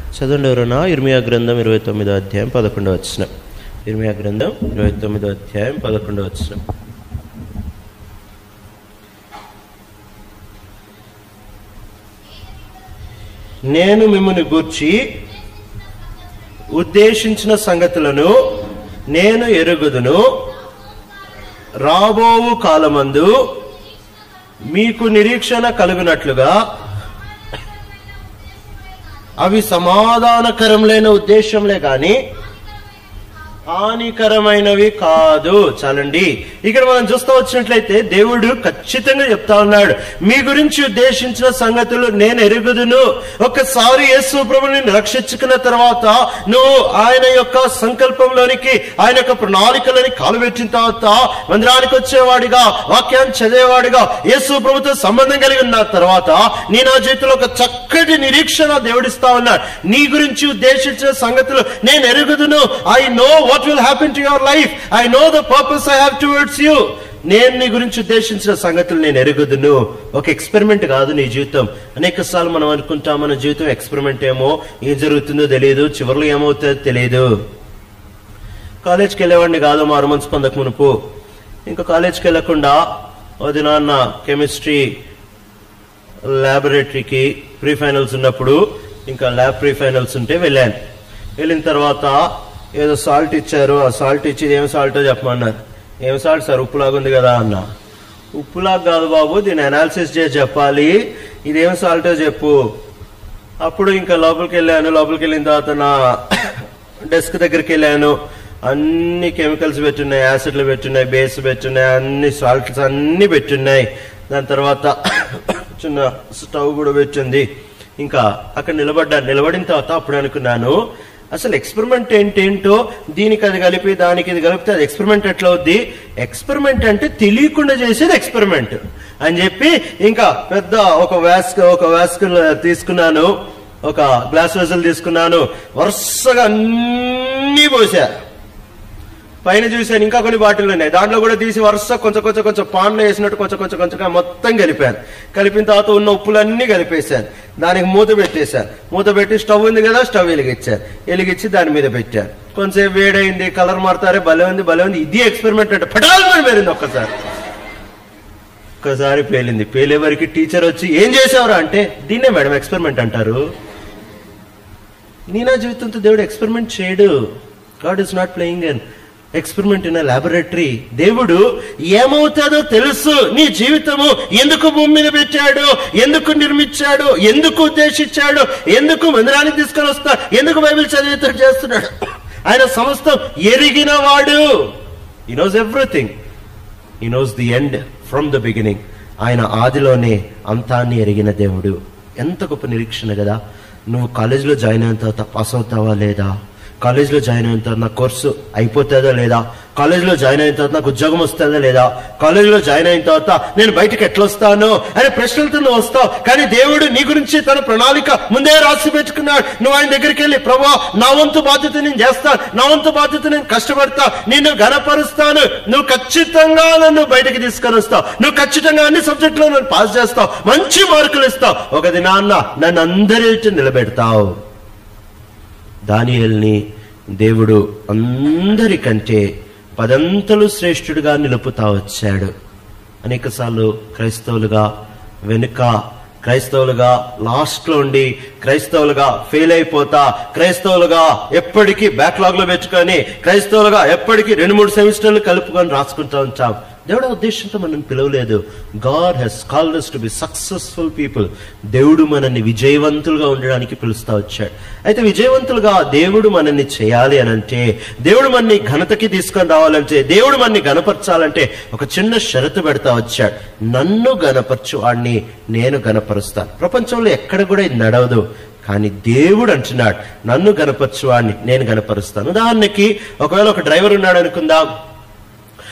చదవండి ఎవరన్నా ఇర్మియా గ్రంథం ఇరవై తొమ్మిదో అధ్యాయం పదకొండవ వచ్చిన ఇర్మియా గ్రంథం ఇరవై తొమ్మిదో అధ్యాయం పదకొండవ వచ్చిన నేను మిమ్మల్ని గూర్చి ఉద్దేశించిన సంగతులను నేను ఎరుగుదును రాబోవు కాలమందు మీకు నిరీక్షణ కలుగునట్లుగా అవి సమాధానకరములైన ఉద్దేశంలే గాని హానికరమైనవి కాదు చాలండి ఇక్కడ మనం చూస్తూ వచ్చినట్లయితే దేవుడు ఖచ్చితంగా చెప్తా ఉన్నాడు మీ గురించి ఉద్దేశించిన సంగతులు నేను ఎరుగుదును ఒక్కసారి యేసు ప్రభుని రక్షించుకున్న తర్వాత నువ్వు ఆయన యొక్క సంకల్పంలోనికి ఆయన యొక్క ప్రణాళికలోని కాలు పెట్టిన తర్వాత మందిరానికి వచ్చేవాడిగా వాక్యాన్ని చదివేవాడిగా యేసు ప్రభుతో సంబంధం కలిగి ఉన్న తర్వాత నీ నా జీవితంలో ఒక చక్కటి నిరీక్షణ దేవుడిస్తా ఉన్నాడు నీ గురించి ఉద్దేశించిన సంగతులు నేను ఎరుగుదును I know what will happen to your life I know the purpose I have towards you నేను నీ గురించి ఉద్దేశించిన సంగతులు నేను ఎరుగుదును ఒక ఎక్స్పెరిమెంట్ కాదు నీ జీవితం అనేక సార్లు మనం అనుకుంటాం మన జీవితం ఎక్స్పెరిమెంట్ ఏమో ఏం జరుగుతుందో తెలియదు చివరిలో ఏమవుతుందో తెలియదు కాలేజ్కి వెళ్ళేవాడిని కాదు మారు మనసు పొందక మునుపు ఇంకా కాలేజ్కి వెళ్ళకుండా అది నాన్న కెమిస్ట్రీ ల్యాబొరేటరీకి ప్రీ ఫైనల్స్ ఉన్నప్పుడు ఇంకా ల్యాబ్ ప్రీ ఫైనల్స్ ఉంటే వెళ్ళాను వెళ్ళిన తర్వాత ఏదో సాల్ట్ ఇచ్చారు ఆ సాల్ట్ ఇచ్చి ఇది ఏం సాల్టో చెప్పమన్నారు ఏం సాల్ట్ సార్ ఉప్పులాగా ఉంది కదా అన్న ఉప్పులాగా కాదు బాబు దీన్ని అనాలిసిస్ చేసి చెప్పాలి ఇదేం సాల్టో చెప్పు అప్పుడు ఇంకా లోపలికి వెళ్ళాను లోపలికి వెళ్ళిన తర్వాత నా డెస్క్ దగ్గరికి వెళ్ళాను అన్ని కెమికల్స్ పెట్టున్నాయి యాసిడ్లు పెట్టున్నాయి బేస్ పెట్టున్నాయి అన్ని సాల్ట్స్ అన్ని పెట్టున్నాయి దాని తర్వాత చిన్న స్టవ్ కూడా పెట్టింది ఇంకా అక్కడ నిలబడ్డాను నిలబడిన తర్వాత అప్పుడు అనుకున్నాను అసలు ఎక్స్పెరిమెంట్ ఏంటేంటో దీనికి అది కలిపి దానికి ఇది కలిపితే అది ఎక్స్పెరిమెంట్ ఎట్లా అవుద్ది ఎక్స్పెరిమెంట్ అంటే తెలియకుండా చేసేది ఎక్స్పెరిమెంట్ అని చెప్పి ఇంకా పెద్ద ఒక వ్యాస్క్ ఒక వ్యాస్క్ తీసుకున్నాను ఒక గ్లాస్ వెజల్ తీసుకున్నాను వరుసగా అన్ని పోసా పైన చూశాను ఇంకా కొన్ని బాటిల్ ఉన్నాయి దాంట్లో కూడా తీసి వరుస కొంచెం కొంచెం కొంచెం పాన్లో వేసినట్టు కొంచెం కొంచెం కొంచెం మొత్తం కలిపాను కలిపిన తర్వాత ఉన్న ఉప్పులన్నీ కలిపేశాను దానికి మూత పెట్టేశాను మూత పెట్టి స్టవ్ ఉంది కదా స్టవ్ వెలిగించాను వెలిగించి దాని మీద పెట్టాను కొంచెంసేపు వేడైంది కలర్ మారుతారే భలే ఉంది భలే ఉంది ఇది ఎక్స్పెరిమెంట్ అంటే పటాలని పేరింది ఒక్కసారి ఒక్కసారి పేలింది పేలే వరకు టీచర్ వచ్చి ఏం చేసావురా అంటే దీన్నే మేడం ఎక్స్పెరిమెంట్ అంటారు నీ నా జీవితంతో దేవుడు ఎక్స్పెరిమెంట్ చేయడు God is not playing an experiment in laboratory దేవుడు ఏమవుతాదో తెలుసు నీ జీవితము ఎందుకు భూమి మీద పెట్టాడు ఎందుకు నిర్మించాడు ఎందుకు ఉద్దేశించాడు ఎందుకు మందిరానికి తీసుకొని వస్తా ఎందుకు బైబిల్ చదివేతో చేస్తున్నాడు ఆయన సమస్తం ఎరిగిన వాడు he knows everything he knows the end from the beginning ఆయన ఆదిలోనే అంతాన్ని ఎరిగిన దేవుడు ఎంత గొప్ప నిరీక్షణ కదా నువ్వు కాలేజీలో జాయిన్ అయిన తర్వాత పాస్ అవుతావా లేదా కాలేజీలో జాయిన్ అయిన తర్వాత నా కోర్సు అయిపోతుందా లేదా కాలేజీలో జాయిన్ అయిన తర్వాత నాకు ఉద్యోగం వస్తుందా లేదా కాలేజీలో జాయిన్ అయిన తర్వాత నేను బయటకు ఎట్లా వస్తాను అనే ప్రశ్నలతో నువ్వు వస్తావు కానీ దేవుడు నీ గురించి తన ప్రణాళిక ముందే రాసి పెట్టుకున్నాడు నువ్వు ఆయన దగ్గరికి వెళ్ళి ప్రభా నా వంతు బాధ్యత నేను చేస్తాను నా వంతు బాధ్యత నేను కష్టపడతా నిన్ను గనపరుస్తాను నువ్వు ఖచ్చితంగా నన్ను బయటకు తీసుకొని వస్తావు నువ్వు ఖచ్చితంగా అన్ని సబ్జెక్టులో నన్ను పాస్ చేస్తావు మంచి మార్కులు ఇస్తావు ఒక దినాన్న నన్ను అందరి నిలబెడతావు దానియల్ని దేవుడు అందరికంటే పదంతలు శ్రేష్ఠుడిగా నిలుపుతా వచ్చాడు అనేకసార్లు క్రైస్తవులుగా వెనుక క్రైస్తవులుగా లాస్ట్ లో ఉండి క్రైస్తవులుగా ఫెయిల్ అయిపోతా క్రైస్తవులుగా ఎప్పటికీ బ్యాక్లాగ్ లో పెట్టుకొని క్రైస్తవులుగా ఎప్పటికీ రెండు మూడు సెమిస్టర్లు కలుపుకొని రాసుకుంటూ ఉంటాం దేవుడు ఆ ఉద్దేశంతో మనల్ని పిలవలేదు God he's called to be successful people దేవుడు మనల్ని విజయవంతులుగా ఉండడానికి పిలుస్తా వచ్చాడు అయితే విజయవంతులుగా దేవుడు మనల్ని చేయాలి అని అంటే దేవుడు మనని ఘనతకి తీసుకొని రావాలంటే దేవుడు మనని గనపరచాలంటే ఒక చిన్న షరతు పెడతా వచ్చాడు నన్ను గనపరచు వాడిని నేను గనపరుస్తాను ప్రపంచంలో ఎక్కడ కూడా ఇది నడవదు కానీ దేవుడు అంటున్నాడు నన్ను గనపరచు వాడిని నేను గనపరుస్తాను ఉదాహరణకి ఒకవేళ ఒక డ్రైవర్ ఉన్నాడు అనుకుందాం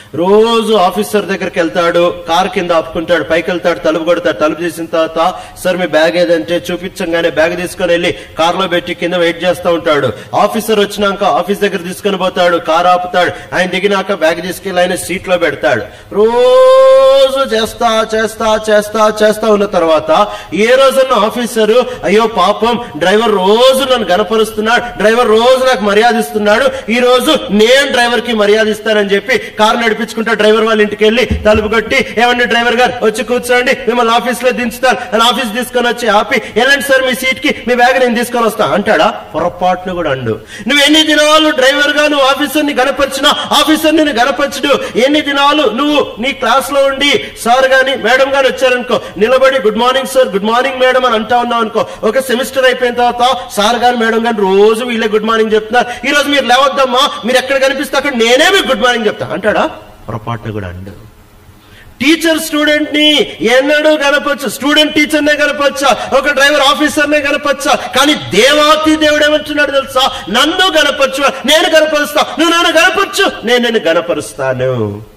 రోజు ఆఫీసర్ దగ్గరికి వెళ్తాడు కార్ కింద ఆపుకుంటాడు పైకి వెళ్తాడు తలుపు కొడతాడు తలుపు తీసిన తర్వాత సార్ మీ బ్యాగ్ ఏదంటే చూపించంగానే బ్యాగ్ తీసుకొని వెళ్ళి కార్ లో పెట్టి కింద వెయిట్ చేస్తూ ఉంటాడు ఆఫీసర్ వచ్చినాక ఆఫీస్ దగ్గర తీసుకొని పోతాడు కార్ ఆపుతాడు ఆయన దిగినాక బ్యాగ్ తీసుకెళ్లి ఆయన సీట్ లో పెడతాడు రోజు చేస్తా చేస్తా చేస్తా చేస్తా ఉన్న తర్వాత ఏ రోజున్న ఆఫీసరు అయ్యో పాపం డ్రైవర్ రోజు నన్ను గనపరుస్తున్నాడు డ్రైవర్ రోజు నాకు మర్యాద ఇస్తున్నాడు ఈ రోజు నేను డ్రైవర్ కి మర్యాద ఇస్తానని చెప్పి కారు నడిపించుకుంటా డ్రైవర్ వాళ్ళ ఇంటికి వెళ్ళి తలుపు కొట్టి ఏమండి డ్రైవర్ గారు వచ్చి కూర్చోండి మిమ్మల్ని ఆఫీస్ లో దించుతాను అని ఆఫీస్ తీసుకొని వచ్చి ఆపి వెళ్ళండి సార్ మీ సీట్ కి మీ బ్యాగ్ నేను తీసుకొని వస్తా అంటాడా పొరపాటును కూడా అండు నువ్వు ఎన్ని దినాలు డ్రైవర్ గా నువ్వు ఆఫీసర్ ని గనపరిచినా ఆఫీసర్ నిన్ను గనపరచుడు ఎన్ని దినాలు నువ్వు నీ క్లాస్ లో ఉండి సార్ గాని మేడం గాని వచ్చారనుకో నిలబడి good morning sir good morning madam అని అంటా ఉన్నావు అనుకో ఒక సెమిస్టర్ అయిపోయిన తర్వాత సార్ గాని మేడం గాని రోజు వీళ్ళే గుడ్ మార్నింగ్ చెప్తున్నారు ఈ రోజు మీరు లేవద్దమ్మా మీరు ఎక్కడ కనిపిస్తే అక్కడ నేనే మీకు గుడ్ మార్నింగ్ చెప్తా అంటాడా పొరపాటును కూడా అండు టీచర్ స్టూడెంట్ ని ఎన్నడూ కనపచ్చు స్టూడెంట్ టీచర్ నే కనపచ్చా ఒక డ్రైవర్ ఆఫీసర్ నే కనపచ్చా కానీ దేవాతి దేవుడు ఏమంటున్నాడు తెలుసా నన్ను గనపరచు నేను గనపరుస్తా నువ్వు నన్ను గనపరచు నేను నిన్ను గనపరుస్తాను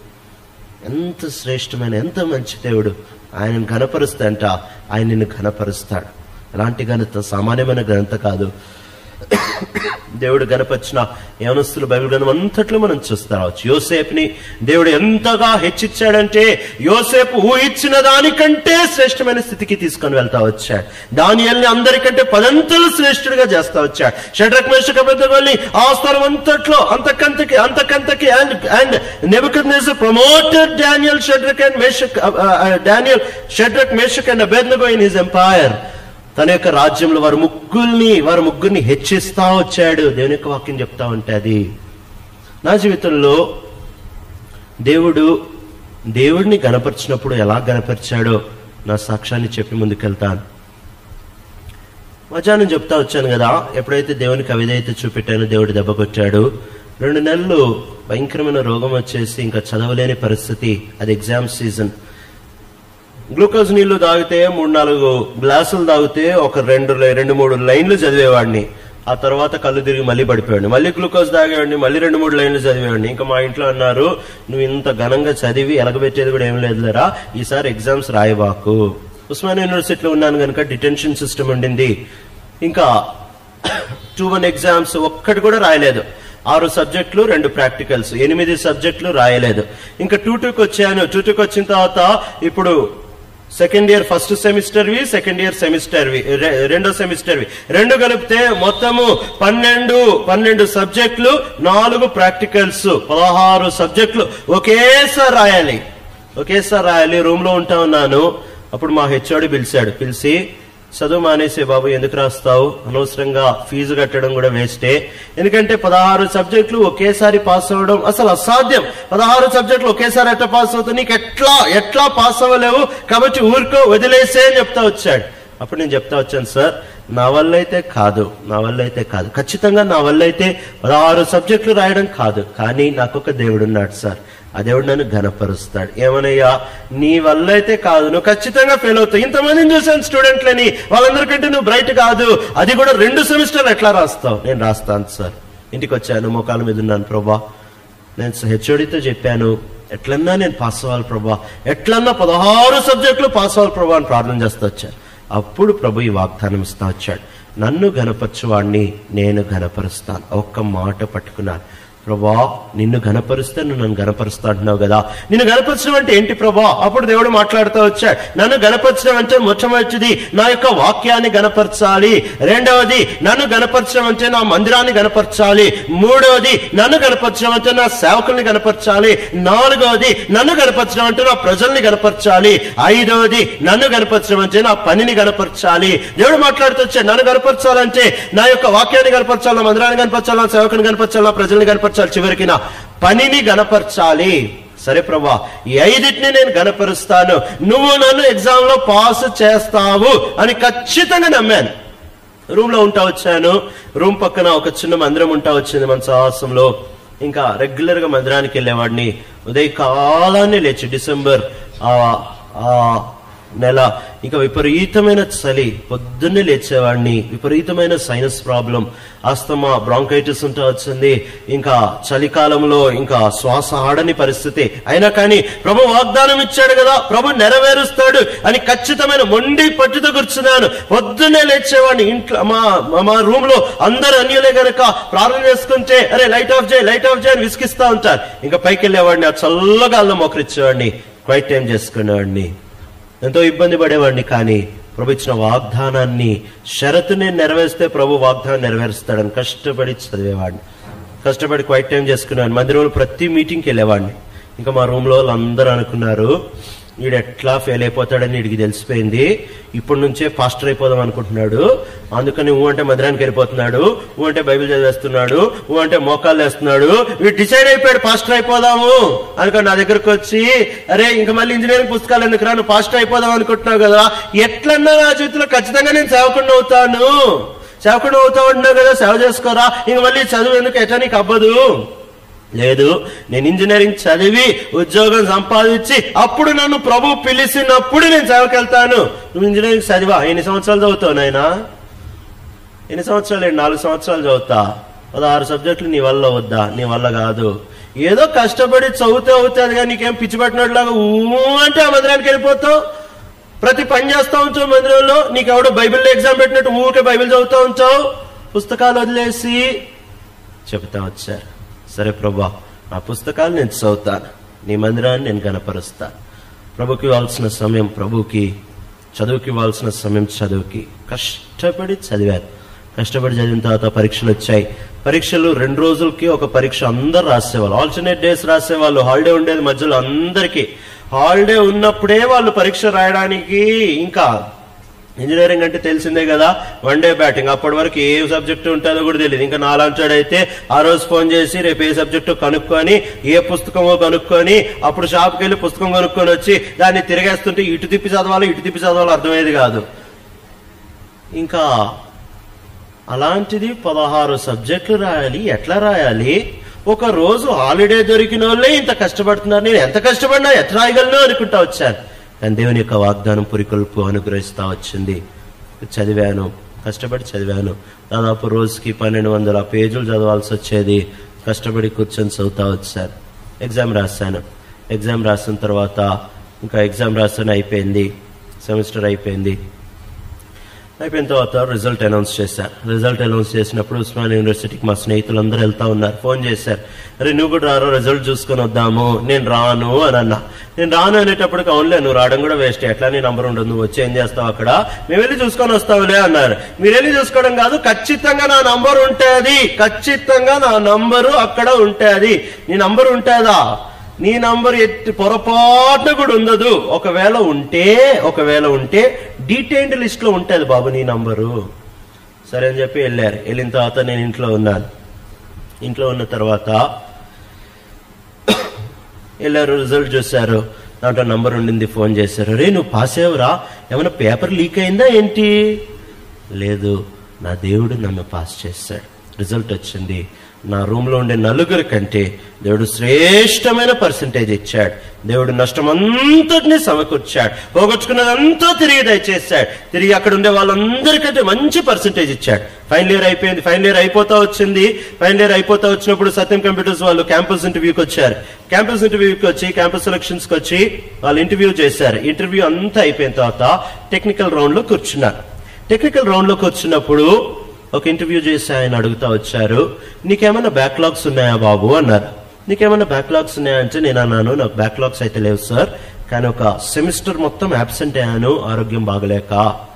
ఎంత శ్రేష్టమైన ఎంత మంచి దేవుడు ఆయనను ఘనపరుస్తా అంట ఆయన నిన్ను ఘనపరుస్తాడు ఎలాంటి ఘనత సామాన్యమైన ఘనత కాదు దేవుడు గనపరిచిన యవనస్తులు బైబిల్ గ్రంథం అంతట్లో మనం చూస్తా రావచ్చు యోసేపుని దేవుడు ఎంతగా హెచ్చిచ్చాడంటే యోసేపు ఊహించిన దానికంటే శ్రేష్టమైన స్థితికి తీసుకొని వెళ్తా వచ్చాడు దానియల్ని అందరికంటే పదంతలు శ్రేష్ఠుడిగా చేస్తా వచ్చాడు షడ్రక్ మేషక పెద్దగొల్లి ఆ స్థలం అంతట్లో అంతకంతకి అంతకంతకి and and Nebuchadnezzar promoted Daniel Shadrach and Meshach Daniel Shadrach Meshach and Abednego in his empire తన యొక్క రాజ్యంలో వారు ముగ్గుల్ని వారు ముగ్గురిని హెచ్చిస్తా వచ్చాడు దేవుని యొక్క వాక్యం చెప్తా ఉంటది నా జీవితంలో దేవుడు దేవుడిని గనపరిచినప్పుడు ఎలా గనపరిచాడో నా సాక్ష్యాన్ని చెప్పి ముందుకెళ్తాను మధ్యాహ్నం చెప్తా వచ్చాను కదా ఎప్పుడైతే దేవునికి అవిధేయత చూపెట్టానో దేవుడు దెబ్బ కొట్టాడు రెండు నెలలు భయంకరమైన రోగం వచ్చేసి ఇంకా చదవలేని పరిస్థితి అది ఎగ్జామ్ సీజన్ గ్లూకోజ్ నీళ్లు తాగితే మూడు నాలుగు గ్లాసులు తాగితే ఒక రెండు లై- రెండు మూడు లైన్లు చదివేవాడిని ఆ తర్వాత కళ్ళు తిరిగి మళ్ళీ పడిపోయాడు మళ్ళీ గ్లూకోజ్ తాగేవాడిని మళ్ళీ రెండు మూడు లైన్లు చదివేవాడిని ఇంకా మా ఇంట్లో అన్నారు నువ్వు ఇంత ఘనంగా చదివి ఎలగబెట్టేది కూడా ఏం లేదులేరా ఈసారి ఎగ్జామ్స్ రాయబాకు ఉస్మాన్ యూనివర్సిటీలో ఉన్నాను కనుక డిటెన్షన్ సిస్టమ్ ఉండింది ఇంకా టూ వన్ ఎగ్జామ్స్ ఒక్కటి కూడా రాయలేదు ఆరు సబ్జెక్టులు రెండు ప్రాక్టికల్స్ ఎనిమిది సబ్జెక్టులు రాయలేదు ఇంకా టూ టూకి వచ్చాను టూ టూకి వచ్చిన తర్వాత ఇప్పుడు సెకండ్ ఇయర్ ఫస్ట్ సెమిస్టర్వి సెకండ్ ఇయర్ సెమిస్టర్వి రె- రెండో సెమిస్టర్వి రెండు కలిపితే మొత్తము పన్నెండు పన్నెండు సబ్జెక్టులు నాలుగు ప్రాక్టికల్స్ పదహారు సబ్జెక్టులు ఒకేసారి రాయాలి ఒకేసారి రాయాలి రూమ్ లో ఉంటా ఉన్నాను అప్పుడు మా హెచ్ఓడి పిలిచాడు పిలిచి చదువు మానేసే బాబు ఎందుకు రాస్తావు అనవసరంగా ఫీజు కట్టడం కూడా వేస్టే ఎందుకంటే పదహారు సబ్జెక్టులు ఒకేసారి పాస్ అవ్వడం అసలు అసాధ్యం పదహారు సబ్జెక్టులు ఒకేసారి ఎట్లా పాస్ అవుతుంది నీకు ఎట్లా ఎట్లా పాస్ అవ్వలేవు కాబట్టి ఊరికో వదిలేసే అని చెప్తా వచ్చాడు అప్పుడు నేను చెప్తా వచ్చాను సార్ నా వల్ల అయితే కాదు నా వల్ల అయితే కాదు ఖచ్చితంగా నా వల్ల అయితే పదహారు సబ్జెక్టులు రాయడం కాదు కానీ నాకు ఒక దేవుడు ఉన్నాడు సార్ ఆ దేవుడు నన్ను ఘనపరుస్తాడు ఏమనయ్యా నీ వల్ల అయితే కాదు నువ్వు ఖచ్చితంగా ఫెయిల్ అవుతావు ఇంతమందిని చూసాను స్టూడెంట్లని వాళ్ళందరికంటే నువ్వు బ్రైట్ కాదు అది కూడా రెండు సెమిస్టర్లు ఎట్లా రాస్తావు నేను రాస్తాను సార్ ఇంటికి వచ్చాను మోకాల మీద ఉన్నాను ప్రభా నేను హెచ్ఓడితో చెప్పాను ఎట్లన్నా నేను పాస్ అవ్వాలి ప్రభా ఎట్లన్నా పదహారు సబ్జెక్టులు పాస్ అవ్వాలి ప్రభా అని ప్రార్థన చేస్తూ వచ్చాను అప్పుడు ప్రభు ఈ వాగ్దానం ఇస్తా వచ్చాడు నన్ను గనపరచువాడిని నేను గనపరుస్తాను ఒక్క మాట పట్టుకున్నాను ప్రభా నిన్ను గనపరుస్తే నువ్వు నన్ను గనపరుస్తా అంటున్నావు కదా నిన్ను గనపరచడం అంటే ఏంటి ప్రభా అప్పుడు దేవుడు మాట్లాడుతూ వచ్చాడు నన్ను గనపరచడం అంటే మొట్టమొదటిది నా యొక్క వాక్యాన్ని గనపరచాలి రెండవది నన్ను గనపరచడం అంటే నా మందిరాన్ని గనపరచాలి మూడవది నన్ను గనపరచడం అంటే నా సేవకుల్ని గనపరచాలి నాలుగవది నన్ను గనపరచడం అంటే నా ప్రజల్ని గనపరచాలి ఐదవది నన్ను గనపరచడం అంటే నా పనిని గనపరచాలి దేవుడు మాట్లాడుతూ వచ్చాడు నన్ను గనపరచాలంటే నా యొక్క వాక్యాన్ని గనపరచాలి నా మందిరాన్ని గనపరచాలి నా సేవకుని గనపరచాలి నా ప్రజల్ని గనపరచాలి చివరికి నా పనిని గనపరచాలి సరే ప్రభా ఈ ఐదిటిని నేను గనపరుస్తాను నువ్వు నన్ను ఎగ్జామ్ లో పాస్ చేస్తావు అని ఖచ్చితంగా నమ్మాను రూమ్ లో ఉంటా వచ్చాను రూమ్ పక్కన ఒక చిన్న మందిరం ఉంటా వచ్చింది మన సాహసంలో ఇంకా రెగ్యులర్ గా మందిరానికి వెళ్ళేవాడిని ఉదయ కాలాన్ని లేచి డిసెంబర్ ఆ ఆ నెల ఇంకా విపరీతమైన చలి పొద్దున్నే లేచేవాడిని విపరీతమైన సైనస్ ప్రాబ్లం ఆస్తమా బ్రాంకైటిస్ ఉంటా వచ్చింది ఇంకా చలికాలంలో ఇంకా శ్వాస ఆడని పరిస్థితి అయినా కానీ ప్రభు వాగ్దానం ఇచ్చాడు కదా ప్రభు నెరవేరుస్తాడు అని ఖచ్చితమైన మొండి పట్టుతో కూర్చున్నాను పొద్దున్నే లేచేవాడిని ఇంట్లో మా మా- మా రూమ్ లో అందరు అన్యులే గనక ప్రార్థన చేసుకుంటే అరే లైట్ ఆఫ్ చేయి లైట్ ఆఫ్ చేయి అని విసిగిస్తా ఉంటారు ఇంకా పైకి వెళ్ళేవాడిని ఆ చల్లగాల్లో మోకరిచ్చేవాడిని క్వైట్ టైం చేసుకునేవాడిని ఎంతో ఇబ్బంది పడేవాడిని కానీ ప్రభు ఇచ్చిన వాగ్దానాన్ని షరతుని నెరవేరిస్తే ప్రభు వాగ్దానం నెరవేరుస్తాడని కష్టపడి చదివేవాడిని కష్టపడి క్వైట్ టైం చేసుకున్నాను మందిరంలో ప్రతి మీటింగ్కి వెళ్ళేవాడిని ఇంకా మా రూమ్ లో వాళ్ళందరూ అనుకున్నారు వీడు ఎట్లా ఫెయిల్ అయిపోతాడని వీడికి తెలిసిపోయింది ఇప్పటి నుంచే పాస్టర్ అయిపోదాం అనుకుంటున్నాడు అందుకని ఊ అంటే మందిరానికి వెళ్ళిపోతున్నాడు ఊ అంటే బైబిల్ చదివేస్తున్నాడు ఊ అంటే మోకాళ్ళు వేస్తున్నాడు వీడు డిసైడ్ అయిపోయాడు పాస్టర్ అయిపోదాము అనుకో నా దగ్గరకు వచ్చి అరే ఇంకా మళ్ళీ ఇంజనీరింగ్ పుస్తకాలు ఎందుకు రా నువ్వు పాస్టర్ అయిపోదాం అనుకుంటున్నావు కదా ఎట్లన్నా నా చేతిలో ఖచ్చితంగా నేను సేవకుండా అవుతాను సేవకుండా అవుతా ఉంటున్నావు కదా సేవ చేసుకోరా ఇంక మళ్ళీ చదువు ఎందుకు ఎట్లా నీకు అవ్వదు లేదు నేను ఇంజనీరింగ్ చదివి ఉద్యోగం సంపాదించి అప్పుడు నన్ను ప్రభు పిలిచినప్పుడు నేను సేవకెళ్తాను నువ్వు ఇంజనీరింగ్ చదివా ఎన్ని సంవత్సరాలు చదువుతావు నాయనా ఎన్ని సంవత్సరాలు ఏంటి నాలుగు సంవత్సరాలు చదువుతా పదహారు సబ్జెక్టులు నీ వల్ల వద్దా నీ వల్ల కాదు ఏదో కష్టపడి చదివితే అవుతుంది కానీ నీకేం పిచ్చి పట్టినట్లాగా ఊ అంటే ఆ మందిరానికి వెళ్ళిపోతావు ప్రతి పని చేస్తా ఉంటావు మందిరంలో నీకు ఎవడో బైబిల్లో ఎగ్జామ్ పెట్టినట్టు ఊరికే బైబిల్ చదువుతా ఉంటావు పుస్తకాలు వదిలేసి చెప్తా వచ్చారు సరే ప్రభా నా పుస్తకాలు నేను చదువుతాను నీ మందిరాన్ని నేను కనపరుస్తాను ప్రభుకి ఇవ్వాల్సిన సమయం ప్రభుకి చదువుకి ఇవ్వాల్సిన సమయం చదువుకి కష్టపడి చదివారు కష్టపడి చదివిన తర్వాత పరీక్షలు వచ్చాయి పరీక్షలు రెండు రోజులకి ఒక పరీక్ష అందరు రాసేవాళ్ళు ఆల్టర్నేట్ డేస్ రాసేవాళ్ళు హాలిడే ఉండేది మధ్యలో అందరికీ హాలిడే ఉన్నప్పుడే వాళ్ళు పరీక్ష రాయడానికి ఇంకా ఇంజనీరింగ్ అంటే తెలిసిందే కదా వన్ డే బ్యాటింగ్ అప్పటి వరకు ఏ సబ్జెక్ట్ ఉంటుందో కూడా తెలియదు ఇంకా నాలాంచాడైతే ఆ రోజు ఫోన్ చేసి రేపు ఏ సబ్జెక్టు కనుక్కొని ఏ పుస్తకమో కనుక్కొని అప్పుడు షాప్కి వెళ్ళి పుస్తకం కనుక్కొని వచ్చి దాన్ని తిరిగేస్తుంటే ఇటు తిప్పి చదవాలి ఇటు తిప్పి చదవాలి అర్థమయ్యేది కాదు ఇంకా అలాంటిది పదహారు సబ్జెక్టులు రాయాలి ఎట్లా రాయాలి ఒక రోజు హాలిడే దొరికిన వాళ్ళే ఇంత కష్టపడుతున్నారు నేను ఎంత కష్టపడినా ఎట్లా రాయగలను అనుకుంటా వచ్చాను కానీ దేవుని యొక్క వాగ్దానం పురికొల్పు అనుగ్రహిస్తా వచ్చింది చదివాను కష్టపడి చదివాను దాదాపు రోజుకి పన్నెండు వందల పేజీలు చదవాల్సి వచ్చేది కష్టపడి కూర్చొని చదువుతా వచ్చాను ఎగ్జామ్ రాశాను ఎగ్జామ్ రాసిన తర్వాత ఇంకా ఎగ్జామ్ రాసిన అయిపోయింది సెమిస్టర్ అయిపోయింది అయిపోయిన తర్వాత రిజల్ట్ అనౌన్స్ చేశారు రిజల్ట్ అనౌన్స్ చేసినప్పుడు ఉస్మాన్ యూనివర్సిటీకి మా స్నేహితులందరూ వెళ్తా ఉన్నారు ఫోన్ చేశారు అరే నువ్వు కూడా రారా రిజల్ట్ చూసుకొని వద్దాము నేను రాను అని అన్నా నేను రాను అనేటప్పటికి అవునులే నువ్వు రావడం కూడా వేస్ట్ ఎట్లా నీ నంబర్ ఉండదు నువ్వు వచ్చి ఏం చేస్తావు అక్కడ మేము వెళ్ళి చూసుకొని వస్తావులే అన్నారు మీరు వెళ్ళి చూసుకోవడం కాదు ఖచ్చితంగా నా నంబర్ ఉంటుంది ఖచ్చితంగా నా నంబరు అక్కడ ఉంటుంది నీ నంబర్ ఉంటుందా నీ నంబర్ ఎట్టి పొరపాటున కూడా ఉండదు ఒకవేళ ఉంటే ఒకవేళ ఉంటే డీటెయిల్డ్ లిస్ట్ లో ఉంటుంది బాబు నీ నంబరు సరే అని చెప్పి వెళ్ళారు వెళ్ళిన తర్వాత నేను ఇంట్లో ఉన్నాను ఇంట్లో ఉన్న తర్వాత వెళ్ళారు రిజల్ట్ చూశారు దాంట్లో నంబర్ ఉండింది ఫోన్ చేశారు రే నువ్వు పాస్ అయ్యవురా ఏమైనా పేపర్ లీక్ అయిందా ఏంటి లేదు నా దేవుడు నన్ను పాస్ చేశాడు రిజల్ట్ వచ్చింది నా రూమ్ లో ఉండే నలుగురి కంటే దేవుడు శ్రేష్టమైన పర్సంటేజ్ ఇచ్చాడు దేవుడు నష్టం అంతటిని సమకూర్చాడు పోగొట్టుకున్నదంతా తిరిగి దయచేశాడు తిరిగి అక్కడ ఉండే వాళ్ళందరికంటే మంచి పర్సంటేజ్ ఇచ్చాడు ఫైనల్ ఇయర్ అయిపోయింది ఫైనల్ ఇయర్ అయిపోతా వచ్చింది ఫైనల్ ఇయర్ అయిపోతా వచ్చినప్పుడు సత్యం కంప్యూటర్స్ వాళ్ళు క్యాంపస్ ఇంటర్వ్యూకి వచ్చారు క్యాంపస్ ఇంటర్వ్యూకి వచ్చి క్యాంపస్ సెలక్షన్స్ కి వచ్చి వాళ్ళు ఇంటర్వ్యూ చేశారు ఇంటర్వ్యూ అంతా అయిపోయిన తర్వాత టెక్నికల్ రౌండ్ లో కూర్చున్నారు టెక్నికల్ రౌండ్ లోకి వచ్చినప్పుడు ఒక ఇంటర్వ్యూ చేసి ఆయన అడుగుతా వచ్చారు నీకేమైనా బ్యాక్లాగ్స్ ఉన్నాయా బాబు అన్నారు నీకేమైనా బ్యాక్లాగ్స్ ఉన్నాయా అంటే నేను అన్నాను నాకు బ్యాక్లాగ్స్ అయితే లేవు సార్ కానీ ఒక సెమిస్టర్ మొత్తం అబ్సెంట్ అయ్యాను ఆరోగ్యం బాగలేక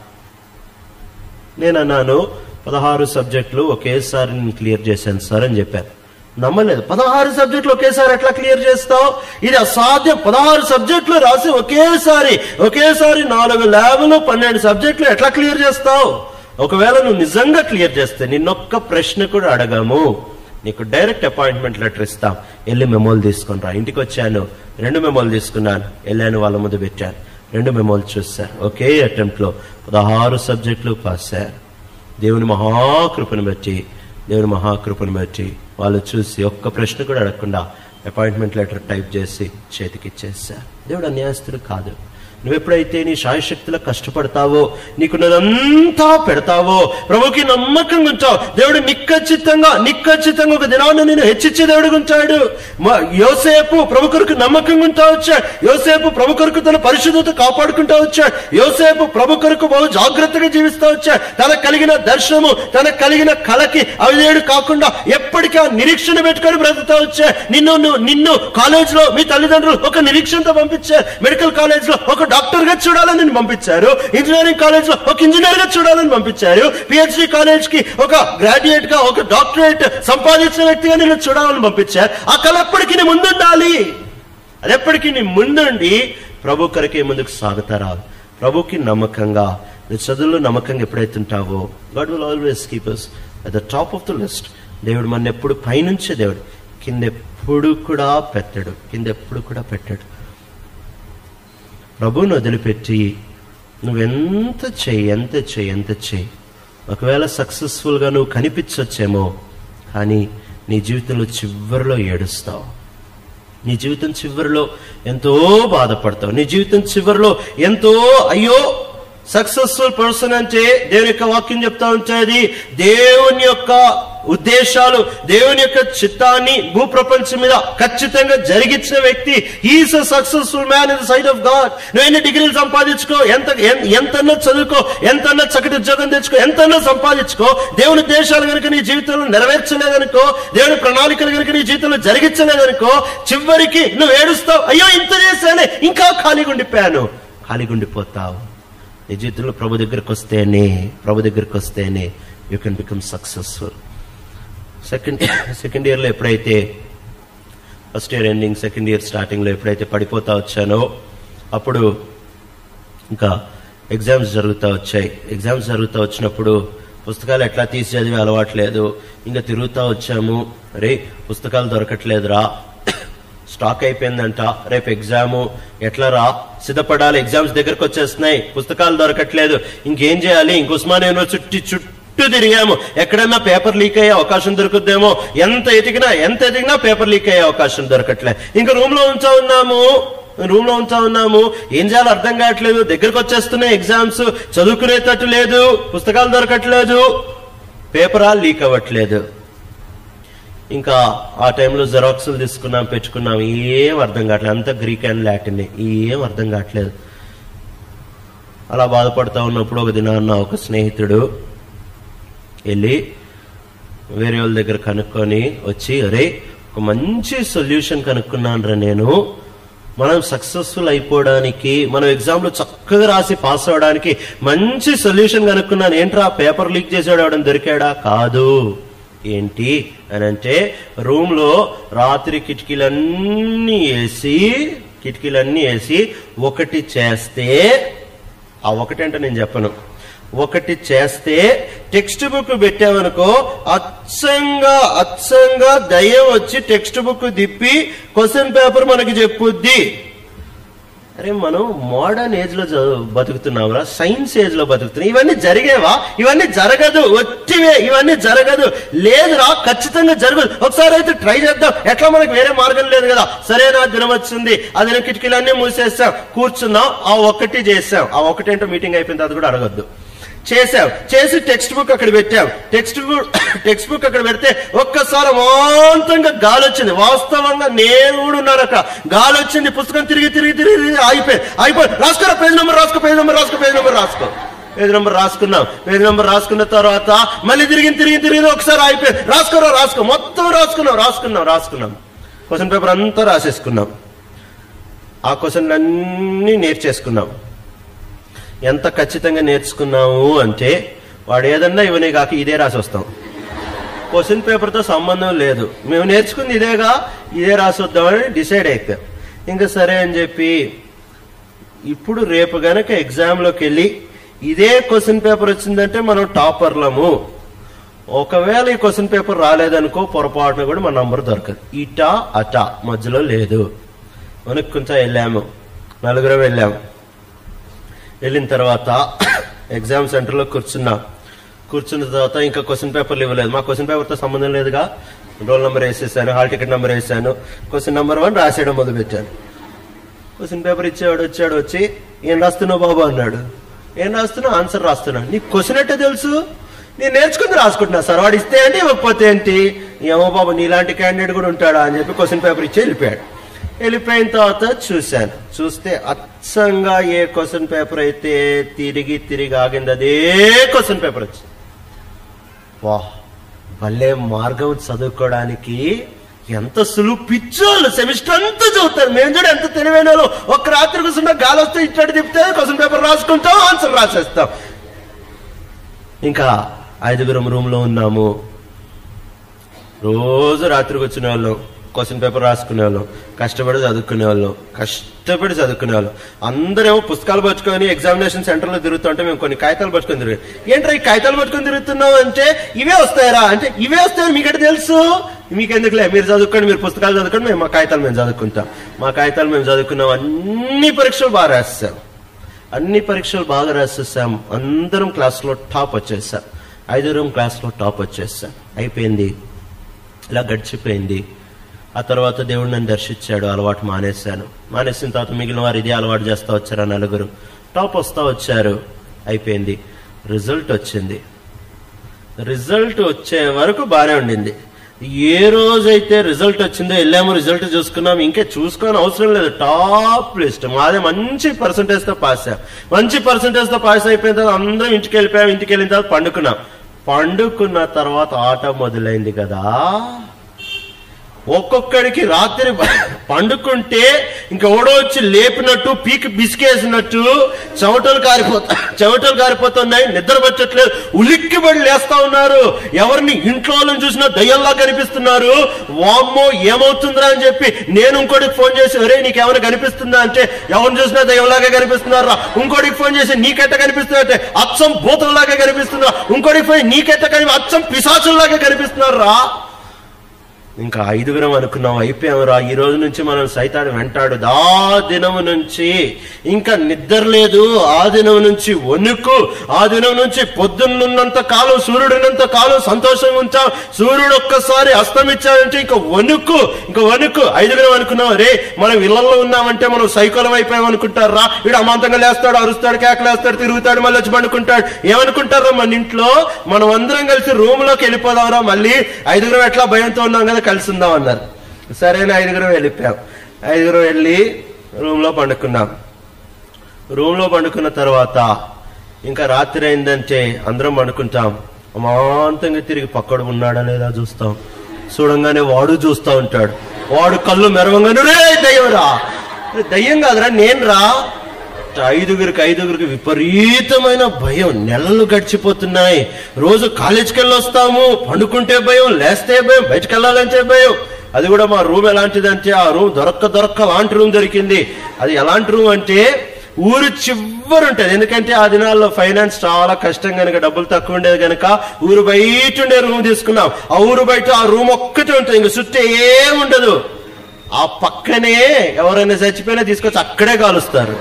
నేను అన్నాను పదహారు సబ్జెక్టులు ఒకేసారి నేను క్లియర్ చేశాను సార్ అని చెప్పాను నమ్మలేదు పదహారు సబ్జెక్టులు ఒకేసారి ఎట్లా క్లియర్ చేస్తావు ఇది అసాధ్యం పదహారు సబ్జెక్టులు రాసి ఒకేసారి ఒకేసారి నాలుగు ల్యాబ్లు పన్నెండు సబ్జెక్టులు ఎట్లా క్లియర్ చేస్తావు ఒకవేళ నువ్వు నిజంగా క్లియర్ చేస్తే నిన్నొక్క ప్రశ్న కూడా అడగాము నీకు డైరెక్ట్ అపాయింట్మెంట్ లెటర్ ఇస్తాం వెళ్ళి మెమోలు తీసుకుని రా ఇంటికి వచ్చాను రెండు మెమోలు తీసుకున్నాను వెళ్ళాను వాళ్ళ ముందు పెట్టాను రెండు మెమోలు చూశారు ఒకే అటెంప్ట్ లో పదహారు సబ్జెక్టులు పాస్ అయ్యారు దేవుని మహాకృపను బట్టి దేవుని మహాకృపను బట్టి వాళ్ళు చూసి ఒక్క ప్రశ్న కూడా అడగకుండా అపాయింట్మెంట్ లెటర్ టైప్ చేసి చేతికి ఇచ్చేసారు దేవుడు అన్యాయస్తుడు కాదు నువ్వెప్పుడైతే నీ శాయశక్తిలో కష్టపడతావో నీకున్నదంతా పెడతావో ప్రభుకి నమ్మకంగా ఉంచావు దేవుడు నిక్కచ్చితంగా నిక్కచ్చితంగా ఒక దినాన్ని నేను హెచ్చించే దేవుడు ఉంచాడు మ- యోసేపు ప్రభు కొరకు నమ్మకంగా ఉంటా వచ్చాడు యోసేపు ప్రభు కొరకు తన పరిశుద్ధత కాపాడుకుంటా వచ్చాడు యోసేపు ప్రభు కొరకు బహు జాగ్రత్తగా జీవిస్తూ వచ్చాడు తనకు కలిగిన దర్శనము తనకు కలిగిన కళకి అవిధేయుడు కాకుండా ఎప్పటికీ ఆ నిరీక్షణ పెట్టుకొని బ్రతుకుతా వచ్చా నిన్ను నువ్వు- నిన్ను కాలేజ్ లో మీ తల్లిదండ్రులు ఒక నిరీక్షణతో పంపించారు మెడికల్ కాలేజ్ లో ఒక డాక్టర్ గా చూడాలని నిన్ను పంపించారు ఇంజనీరింగ్ కాలేజ్ లో ఒక ఇంజనీర్ గా చూడాలని పంపించారు పిహెచ్డి కాలేజ్ కి ఒక గ్రాడ్యుయేట్ గా ఒక డాక్టరేట్ సంపాదించిన వ్యక్తిగా నిన్ను చూడాలని పంపించారు ఆ కళ ఎప్పటికీ నీ ముందుండాలి అది ఎప్పటికీ నీ ముందుండి ప్రభు కొరకే ముందుకు సాగుతారా ప్రభుకి నమ్మకంగా నీ చదువులో నమ్మకంగా ఎప్పుడైతే ఉంటావో God will always keep us at the top of the list దేవుడు మన ఎప్పుడు పైనుంచే దేవుడు కింద ఎప్పుడు కూడా పెట్టడు కింద ఎప్పుడు కూడా పెట్టాడు ప్రభువును వదిలిపెట్టి నువ్వెంత చెయ్యి ఎంత చెయ్యి ఎంత చెయ్యి ఒకవేళ సక్సెస్ఫుల్గా నువ్వు కనిపించొచ్చేమో కానీ నీ జీవితంలో చివరిలో ఏడుస్తావు నీ జీవితం చివరిలో ఎంతో బాధపడతావు నీ జీవితం చివరిలో ఎంతో అయ్యో సక్సెస్ఫుల్ పర్సన్ అంటే దేవుని యొక్క వాక్యం చెప్తా ఉంచేది దేవుని యొక్క ఉద్దేశాలు దేవుని యొక్క చిత్తాన్ని భూప్రపంచం మీద ఖచ్చితంగా జరిగించిన వ్యక్తి he's a successful man in the side of God నువ్వు ఎన్ని డిగ్రీలు సంపాదించుకో ఎంత ఎన్- ఎంతన్నా చదువుకో ఎంతన్నా చక్కటి ఉద్యోగం తెచ్చుకో ఎంతన్నా సంపాదించుకో దేవుని ఉద్దేశాలు కనుక నీ జీవితంలో నెరవేర్చలేదనుకో దేవుని ప్రణాళికలు కనుక నీ జీవితంలో జరిగించలేదనుకో చివరికి నువ్వు ఏడుస్తావు అయ్యో ఇంత చేశానే ఇంకా ఖాళీగా ఉండిపోయాను ఖాళీగా ఉండిపోతావు నీ జీవితంలో ప్రభు దగ్గరికి వస్తేనే ప్రభు దగ్గరికి వస్తేనే you can become successful second second ఇయర్లో ఎప్పుడైతే first year ending second year స్టార్టింగ్లో ఎప్పుడైతే పడిపోతా వచ్చానో అప్పుడు ఇంకా ఎగ్జామ్స్ జరుగుతూ వచ్చాయి ఎగ్జామ్స్ జరుగుతూ వచ్చినప్పుడు పుస్తకాలు ఎట్లా తీసి చదివే అలవాట్లేదు ఇంకా తిరుగుతూ వచ్చాము రే పుస్తకాలు దొరకట్లేదురా స్టాక్ అయిపోయిందంట రేపు ఎగ్జాము ఎట్లా రా సిద్ధపడాలి ఎగ్జామ్స్ దగ్గరకు వచ్చేస్తున్నాయి పుస్తకాలు దొరకట్లేదు ఇంకేం చేయాలి ఇంక ఉస్మాన్ యూనివర్సిటీ చుట్టూ తిరిగాము ఎక్కడన్నా పేపర్ లీక్ అయ్యే అవకాశం దొరుకుద్దేమో ఎంత ఎతికినా ఎంత ఎతికినా పేపర్ లీక్ అయ్యే అవకాశం దొరకట్లే ఇంకా రూమ్ లో ఉంచా ఉన్నాము రూమ్ లో ఉంచా ఉన్నాము ఏం చేయాలో అర్థం కావట్లేదు దగ్గరకు వచ్చేస్తున్నాయి ఎగ్జామ్స్ చదువుకునేటట్టు లేదు పుస్తకాలు దొరకట్లేదు పేపరా లీక్ అవ్వట్లేదు ఇంకా ఆ టైంలో జెరాక్స్లు తీసుకున్నాం పెట్టుకున్నాం ఏం అర్థం కావట్లేదు అంత గ్రీక్ అండ్ లాటిన్ ఏం అర్థం కావట్లేదు అలా బాధపడతా ఉన్నప్పుడు ఒక దినాన్న ఒక స్నేహితుడు వెళ్ళి వేరే వాళ్ళ దగ్గర కనుక్కొని వచ్చి అరే ఒక మంచి సొల్యూషన్ కనుక్కున్నాను రా నేను మనం సక్సెస్ఫుల్ అయిపోవడానికి మనం ఎగ్జామ్ లో చక్కగా రాసి పాస్ అవడానికి మంచి సొల్యూషన్ కనుక్కున్నాను ఏంట్రా పేపర్ లీక్ చేసాడు ఎవడని దొరికాడా కాదు ఏంటి అని అంటే రూమ్ లో రాత్రి కిటికీలన్నీ వేసి కిటికీలన్నీ వేసి ఒకటి చేస్తే ఆ ఒకటి అంటే నేను చెప్పను ఒకటి చేస్తే టెక్స్ట్ బుక్ పెట్టామనుకో అచ్చంగా అచ్చంగా దయ్యం వచ్చి టెక్స్ట్ బుక్ తిప్పి క్వశ్చన్ పేపర్ మనకి చెప్పుద్ది అరే మనం మోడర్న్ ఏజ్ లో చదువు బతుకుతున్నావురా సైన్స్ ఏజ్ లో బతుకుతున్నాం ఇవన్నీ జరిగేవా ఇవన్నీ జరగదు వచ్చివే ఇవన్నీ జరగదు లేదురా ఖచ్చితంగా జరగదు ఒకసారి అయితే ట్రై చేద్దాం ఎట్లా మనకు వేరే మార్గం లేదు కదా సరే నా దినం వచ్చింది ఆ దినం కిటికీలన్నీ మూసేస్తాం కూర్చున్నాం ఆ ఒక్కటి చేసాం ఆ ఒకటేంటో మీటింగ్ అయిపోయిన తర్వాత కూడా అడగద్దు చేసాం చేసి టెక్స్ట్ బుక్ అక్కడ పెట్టాం టెక్స్ట్ బుక్ టెక్స్ట్ బుక్ అక్కడ పెడితే ఒక్కసారి అమాంతంగా గాలి వచ్చింది వాస్తవంగా నేను కూడా ఉన్నాను అక్కడ గాలి వచ్చింది పుస్తకం తిరిగి తిరిగి తిరిగి తిరిగి ఆగిపోయి అయిపోయి రాసుకోరా పేజ్ నెంబర్ రాసుకో పేజ్ నెంబర్ రాసుకో పేజ్ నెంబర్ రాసుకో పేజ్ నెంబర్ రాసుకున్నాం పేజ్ నెంబర్ రాసుకున్న తర్వాత మళ్ళీ తిరిగి తిరిగి తిరిగి ఒకసారి అయిపోయి రాసుకోరా రాసుకో మొత్తం రాసుకున్నాం రాసుకున్నాం రాసుకున్నాం క్వశ్చన్ పేపర్ అంతా రాసేసుకున్నాం ఆ క్వశ్చన్లు అన్నీ నేర్చేసుకున్నాం ఎంత ఖచ్చితంగా నేర్చుకున్నాము అంటే వాడు ఏదన్నా ఇవనే కాక ఇదే రాసి వస్తాం క్వశ్చన్ పేపర్తో సంబంధం లేదు మేము నేర్చుకుంది ఇదేగా ఇదే రాసి వద్దామని డిసైడ్ అయిపోయాం ఇంకా సరే అని చెప్పి ఇప్పుడు రేపు గనక ఎగ్జామ్లోకి వెళ్ళి ఇదే క్వశ్చన్ పేపర్ వచ్చిందంటే మనం టాపర్లము ఒకవేళ ఈ క్వశ్చన్ పేపర్ రాలేదనుకో పొరపాటున కూడా మన నంబర్ దొరకదు ఇటా అటా మధ్యలో లేదు మనకు కొంచెం వెళ్ళాము నలుగురం వెళ్ళాము వెళ్ళిన తర్వాత ఎగ్జామ్ సెంటర్లో కూర్చున్నాం కూర్చున్న తర్వాత ఇంకా క్వశ్చన్ పేపర్లు ఇవ్వలేదు మా క్వశ్చన్ పేపర్తో సంబంధం లేదుగా రోల్ నెంబర్ వేసేసాను హాల్ టికెట్ నెంబర్ వేసాను క్వశ్చన్ నెంబర్ వన్ రాసేయడం మొదలుపెట్టాను క్వశ్చన్ పేపర్ ఇచ్చేవాడు వచ్చాడు వచ్చి ఏం రాస్తున్నావు బాబు అన్నాడు ఏం రాస్తున్నావు ఆన్సర్ రాస్తున్నావు నీకు క్వశ్చన్ అంటే తెలుసు నేను నేర్చుకుంది రాసుకుంటున్నా సార్ వాడు ఇస్తే ఏంటి ఇవ్వకపోతే ఏంటి ఏమో బాబు నీలాంటి క్యాండిడేట్ కూడా ఉంటాడా అని చెప్పి క్వశ్చన్ పేపర్ ఇచ్చి వెళ్ళిపోయాడు వెళ్ళిపోయిన తర్వాత చూశాను చూస్తే అచ్చంగా ఏ క్వశ్చన్ పేపర్ అయితే తిరిగి తిరిగి ఆగింది అదే క్వశ్చన్ పేపర్ వచ్చింది వా భలే మార్గం చదువుకోవడానికి ఎంత సులువు పిచ్చోళ్ళు సెమిస్టర్ అంతా చదువుతారు మేము చూడ ఎంత తెలివైన వాళ్ళు ఒక్క రాత్రి కూర్చుంటే గాలి వస్తే ఇట్లాంటి తిప్పితే క్వశ్చన్ పేపర్ రాసుకుంటాం ఆన్సర్ రాసేస్తాం ఇంకా ఐదుగురం రూమ్ లో ఉన్నాము రోజు రాత్రికి వచ్చిన వాళ్ళం క్వశ్చన్ పేపర్ రాసుకునే వాళ్ళం కష్టపడి చదువుకునే వాళ్ళం కష్టపడి చదువుకునే వాళ్ళం అందరేమో పుస్తకాలు పట్టుకొని ఎగ్జామినేషన్ సెంటర్ లో తిరుగుతుంటే మేము కొన్ని కాగితాలు పట్టుకొని తిరిగి ఏంట్రా ఈ కాగితాలు పట్టుకొని తిరుగుతున్నావు అంటే ఇవే వస్తాయరా అంటే ఇవే వస్తాయని మీకంటే తెలుసు మీకెందుకులే మీరు చదువుకోండి మీరు పుస్తకాలు చదువుకోండి మేము మా కాగితాలు మేము చదువుకుంటాం మా కాగితాలు మేము చదువుకున్నాం అన్ని పరీక్షలు బాగా రాస్తాం అన్ని పరీక్షలు బాగా రాసేసాం అందరం క్లాస్లో టాప్ వచ్చేసాం ఐదుగురం క్లాస్లో టాప్ వచ్చేసాం అయిపోయింది ఇలా గడిచిపోయింది ఆ తర్వాత దేవుడు నన్ను దర్శించాడు అలవాటు మానేశాను మానేసిన తర్వాత మిగిలిన వారు ఇదే అలవాటు చేస్తా వచ్చారు ఆ నలుగురు టాప్ వస్తా వచ్చారు అయిపోయింది రిజల్ట్ వచ్చింది రిజల్ట్ వచ్చే వరకు బాగానే ఉండింది ఏ రోజైతే రిజల్ట్ వచ్చిందో వెళ్ళాము రిజల్ట్ చూసుకున్నాం ఇంకే చూసుకోని అవసరం లేదు టాప్ లిస్ట్ మాదే మంచి పర్సంటేజ్ తో పాస్ అయ్యాం మంచి పర్సంటేజ్ తో పాస్ అయిపోయిన తర్వాత అందరం ఇంటికి వెళ్ళిపోయాం ఇంటికి వెళ్ళిన తర్వాత పండుకున్నాం పండుకున్న తర్వాత ఆట మొదలైంది కదా ఒక్కొక్కడికి రాత్రి పండుకుంటే ఇంకా ఓడో వచ్చి లేపినట్టు పీకి బిసికేసినట్టు చెమటలు కారిపోతా చెమటలు కారిపోతున్నాయి నిద్ర పట్టట్లేదు ఉలిక్కిబడి లేస్తా ఉన్నారు ఎవరిని ఇంట్లో వాళ్ళని చూసినా దయ్యంలా కనిపిస్తున్నారు వామ్మో ఏమవుతుందిరా అని చెప్పి నేను ఇంకోటికి ఫోన్ చేసి అరే నీకేమైనా కనిపిస్తుందా అంటే ఎవరిని చూసినా దయ్యంలాగా కనిపిస్తున్నారా ఇంకోటికి ఫోన్ చేసి నీకెట్ట కనిపిస్తుందా అంటే అచ్చం భూతంలాగా కనిపిస్తుందా ఇంకోటికి ఫోన్ నీకెట్ట కనిపి అచ్చం పిశాచుల్లాగా కనిపిస్తున్నారా ఇంకా ఐదుగురం అనుకున్నాం అయిపోయామురా ఈ రోజు నుంచి మనం సైతాన్ని వెంటాడు ఆ దినము నుంచి ఇంకా నిద్ర లేదు ఆ దినం నుంచి వణుకు ఆ దినం నుంచి పొద్దున్నున్నంత కాలం సూర్యుడున్నంత కాలం సంతోషంగా ఉంచాం సూర్యుడు ఒక్కసారి అస్తమిచ్చాడంటే ఇంకా వణుకు ఇంకా వణుకు ఐదుగురం అనుకున్నాం రే మనం ఇళ్లలో ఉన్నామంటే మనం సైకోలం అయిపోయాం అనుకుంటారా వీడు అమాంతంగా లేస్తాడు అరుస్తాడు కేకలేస్తాడు తిరుగుతాడు మళ్ళీ వచ్చి పండుకుంటాడు ఏమనుకుంటారా మన ఇంట్లో మనం అందరం కలిసి రూమ్ లోకి వెళ్ళిపోదాంరా మళ్ళీ ఐదుగురం ఎట్లా భయంతో ఉన్నాం కదా కలిసి ఉందాం అన్నారు సరైన ఐదుగురం వెళ్ళిపోయాం ఐదుగురం వెళ్ళి రూమ్ లో పండుకున్నాం రూమ్ లో పండుకున్న తర్వాత ఇంకా రాత్రి అయిందంటే అందరం పండుకుంటాం అమాంతంగా తిరిగి పక్కడు ఉన్నాడా లేదా చూస్తాం చూడంగానే వాడు చూస్తా ఉంటాడు వాడు కళ్ళు మెరవంగానే రే దయ్యంరా దయ్యం కాదురా నేను రా ఐదుగురికి ఐదుగురికి విపరీతమైన భయం నెలలు గడిచిపోతున్నాయి రోజు కాలేజీకి వెళ్ళి వస్తాము పండుకుంటే భయం లేస్తే భయం బయటకు వెళ్ళాలంటే భయం అది కూడా మా రూమ్ ఎలాంటిదంటే ఆ రూమ్ దొరక్క దొరక్క లాంటి రూమ్ దొరికింది అది ఎలాంటి రూమ్ అంటే ఊరు చివరి ఉంటది ఎందుకంటే ఆ దినాల్లో ఫైనాన్స్ చాలా కష్టం కనుక డబ్బులు తక్కువ ఉండేది కనుక ఊరు బయట ఉండే రూమ్ తీసుకున్నాం ఆ ఊరు బయట ఆ రూమ్ ఒక్కటే ఉంటుంది ఇంక చుట్టూ ఏముండదు ఆ పక్కనే ఎవరైనా చచ్చిపోయినా తీసుకొచ్చి అక్కడే కాలుస్తారు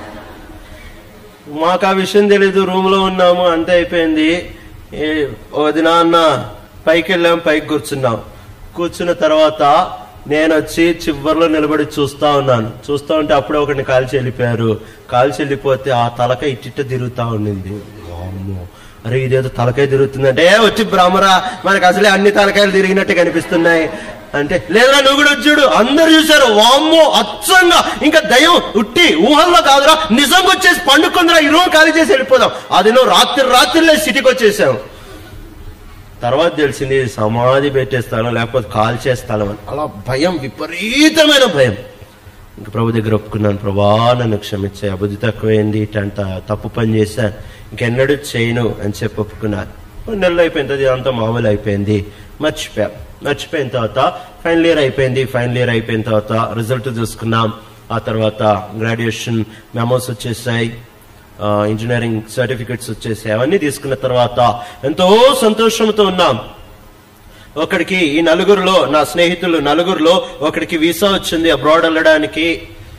మాకు ఆ విషయం తెలీదు రూమ్ లో ఉన్నాము అంతే అయిపోయింది ఏ- ఓ దినాన్న పైకి వెళ్ళాం పైకి కూర్చున్నాం కూర్చున్న తర్వాత నేను వచ్చి చివర్లో నిలబడి చూస్తా ఉన్నాను చూస్తా ఉంటే అప్పుడే ఒకరిని కాల్చి వెళ్ళిపోయారు కాల్చి వెళ్ళిపోతే ఆ తలక ఇట్టిట్ట తిరుగుతా ఉండింది వామ్మో. అరే ఇదేదో తలకాయ తిరుగుతుందంటే "ఏ, వచ్చి బ్రాహ్మరా మనకు అసలే అన్ని తలకాయలు తిరిగినట్టు కనిపిస్తున్నాయి అంటే లేదురా నువ్వు కూడా వచ్చాడు అందరు చూశారు వామ్మో అచ్చంగా ఇంకా దయ్యం ఉట్టి ఊహల్లో కాదురా నిజంగా వచ్చేసి పండుకుందిరా ఈ రూమ్ ఖాళీ చేసి వెళ్ళిపోదాం అది నువ్వు రాత్రి రాత్రిలే సిటీకి వచ్చేసాం తర్వాత తెలిసింది ఇది సమాధి పెట్టే స్థలం లేకపోతే కాల్చే స్థలం అని అలా భయం విపరీతమైన భయం ఇంక ప్రభు దగ్గర ఒప్పుకున్నాను ప్రభా నన్ను క్షమించే అబుద్ధి తక్కువైంది ఇటంత తప్పు పని చేశాను ఇంకెన్నడూ చేయను అని చెప్పి ఒప్పుకున్నాను కొన్ని నెలలు అయిపోయింది అది అంతా మామూలు అయిపోయింది మర్చిపోయాం మర్చిపోయిన తర్వాత ఫైనల్ ఇయర్ అయిపోయింది ఫైనల్ ఇయర్ అయిపోయిన తర్వాత రిజల్ట్ చూసుకున్నాం ఆ తర్వాత గ్రాడ్యుయేషన్ మెమోస్ వచ్చేసాయి ఆ, ఇంజనీరింగ్ సర్టిఫికెట్స్ వచ్చేసాయి అవన్నీ తీసుకున్న తర్వాత ఎంతో సంతోషంతో ఉన్నాం ఒకడికి ఈ నలుగురులో నా స్నేహితులు నలుగురులో ఒకడికి వీసా వచ్చింది అబ్రాడ్ వెళ్ళడానికి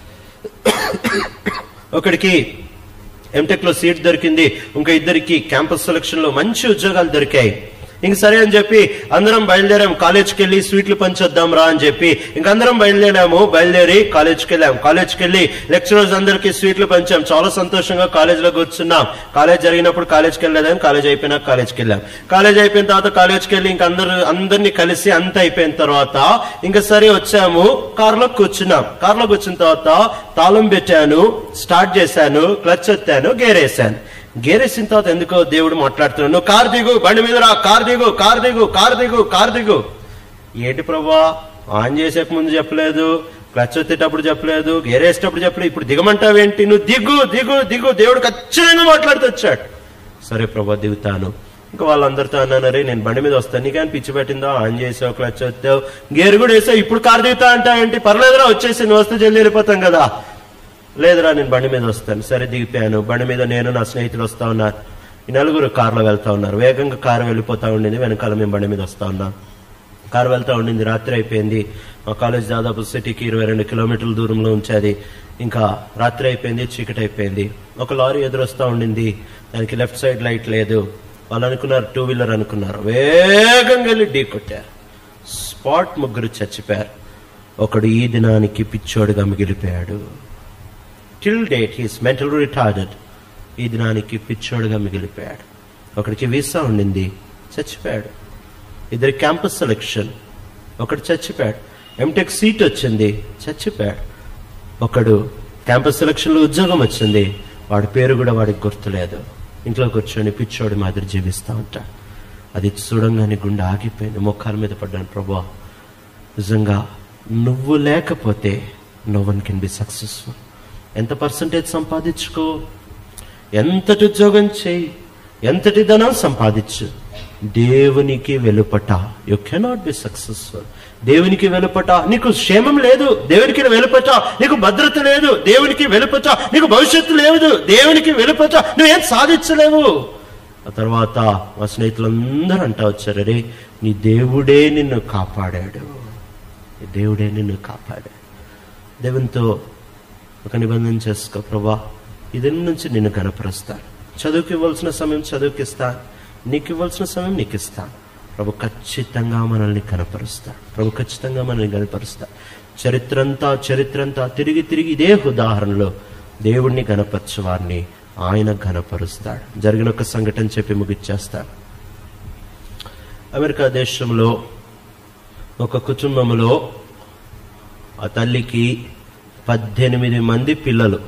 ఒకడికి ఎంటెక్ లో సీట్ దొరికింది ఇంకా ఇద్దరికి క్యాంపస్ సెలక్షన్ లో మంచి ఉద్యోగాలు దొరికాయి ఇంక సరే అని చెప్పి అందరం బయలుదేరాం కాలేజ్కి వెళ్ళి స్వీట్లు పంచొద్దాం రా అని చెప్పి ఇంక అందరం బయలుదేరాము బయలుదేరి కాలేజ్కి వెళ్ళాం కాలేజ్కి వెళ్ళి లెక్చరర్స్ అందరికి స్వీట్లు పంచాం చాలా సంతోషంగా కాలేజ్ లో కూర్చున్నాం కాలేజ్ జరిగినప్పుడు కాలేజ్కి వెళ్ళలేదని కాలేజ్ అయిపోయినాక కాలేజ్కి వెళ్ళాం కాలేజ్ అయిపోయిన తర్వాత కాలేజ్కి వెళ్ళి ఇంక అందరు అందరినీ కలిసి అంత అయిపోయిన తర్వాత ఇంకా సరే వచ్చాము కార్లో కూర్చున్నాం కార్లో కూర్చున్న తర్వాత తాళం పెట్టాను స్టార్ట్ చేశాను క్లచ్ ఎత్తాను గేరేసాను గేరేసిన తర్వాత ఎందుకో దేవుడు మాట్లాడుతున్నాడు నువ్వు కార్ దిగు బండి మీద రా కార్ దిగు కార్ దిగు కార్ దిగు కార్ దిగు ఏంటి ప్రభా ఆన్ చేసేక ముందు చెప్పలేదు క్లచ్ వచ్చేటప్పుడు చెప్పలేదు గేరేసేటప్పుడు చెప్పలేదు ఇప్పుడు దిగమంటావేంటి నువ్వు దిగు దిగు దిగు దేవుడు ఖచ్చితంగా మాట్లాడుతూ వచ్చాడు సరే ప్రభా దిగుతాను ఇంకా వాళ్ళందరితో అన్నాను రే నేను బండి మీద వస్తాను నీకేం పిచ్చి పెట్టిందో ఆన్ చేసావు క్లచ్ వచ్చావు గేరు కూడా వేసావు ఇప్పుడు కార్ దిగుతా అంటావేంటి పర్లేదురా వచ్చేసి నువ్వు వస్తే జల్ది వెళ్ళిపోతాం కదా లేదురా నేను బండి మీద వస్తాను సరే దిగిపోయాను బండి మీద నేను నా స్నేహితులు వస్తా ఉన్నారు ఈ నలుగురు కారులో వెళ్తా ఉన్నారు వేగంగా కారు వెళ్ళిపోతా ఉండింది వెనకాల మేము బండి మీద వస్తా ఉన్నాం కారు వెళ్తా ఉండింది రాత్రి అయిపోయింది మా కాలేజ్ దాదాపు సిటీకి ఇరవై రెండు కిలోమీటర్ల దూరంలో ఉంచేది ఇంకా రాత్రి అయిపోయింది చీకటి అయిపోయింది ఒక లారీ ఎదురొస్తా ఉండింది దానికి లెఫ్ట్ సైడ్ లైట్ లేదు వాళ్ళు అనుకున్నారు టూ వీలర్ అనుకున్నారు వేగంగా వెళ్ళి ఢీ కొట్టారు స్పాట్ ముగ్గురు చచ్చిపోయారు ఒకడు ఈ దినానికి పిచ్చోడుగా మిగిలిపోయాడు till date he's mental retarded ఈ దినానికి పిచ్చోడుగా మిగిలిపోయాడు ఒకడికి వీసా ఉండింది చచ్చిపోయాడు ఇద్దరి క్యాంపస్ సెలెక్షన్ ఒకడు చచ్చిపోయాడు ఎంటెక్ సీట్ వచ్చింది చచ్చిపోయాడు ఒకడు క్యాంపస్ సెలక్షన్లో ఉద్యోగం వచ్చింది వాడి పేరు కూడా వాడికి గుర్తులేదు ఇంట్లో కూర్చొని పిచ్చోడి మాదిరి జీవిస్తూ ఉంటాడు అది చూడంగానే గుండె ఆగిపోయింది మొక్కాల మీద పడ్డాను ప్రభా నిజంగా నువ్వు లేకపోతే no one can be successful ఎంత పర్సంటేజ్ సంపాదించుకో ఎంతటి ఉద్యోగం చేయి ఎంతటి ధనం సంపాదించు దేవునికి వెలుపట యు కెనాట్ బి సక్సెస్ఫుల్ దేవునికి వెలుపట నీకు క్షేమం లేదు దేవునికి వెలుపట నీకు భద్రత లేదు దేవునికి వెలుపట నీకు భవిష్యత్తు లేదు దేవునికి వెలుపట నువ్వేం సాధించలేవు ఆ తర్వాత మా స్నేహితులందరూ అంటా వచ్చారు అరే నీ దేవుడే నిన్ను కాపాడాడు నీ దేవుడే నిన్ను కాపాడాడు దేవునితో ఒక నిబంధన చేసుకో ప్రభా ఇది నుంచి నిన్ను కనపరుస్తాను చదువుకి ఇవ్వాల్సిన సమయం చదువుకిస్తాను నీకు ఇవ్వాల్సిన సమయం నీకు ఇస్తాను ప్రభు ఖచ్చితంగా మనల్ని కనపరుస్తాడు ప్రభు ఖచ్చితంగా మనల్ని కనపరుస్తాడు చరిత్రంతా చరిత్రంతా తిరిగి తిరిగి ఇదే ఉదాహరణలో దేవుణ్ణి కనపరచు వారిని ఆయన ఘనపరుస్తాడు జరిగిన ఒక సంఘటన చెప్పి ముగిచ్చేస్తాడు అమెరికా దేశంలో ఒక కుటుంబంలో ఆ తల్లికి పద్దెనిమిది మంది పిల్లలు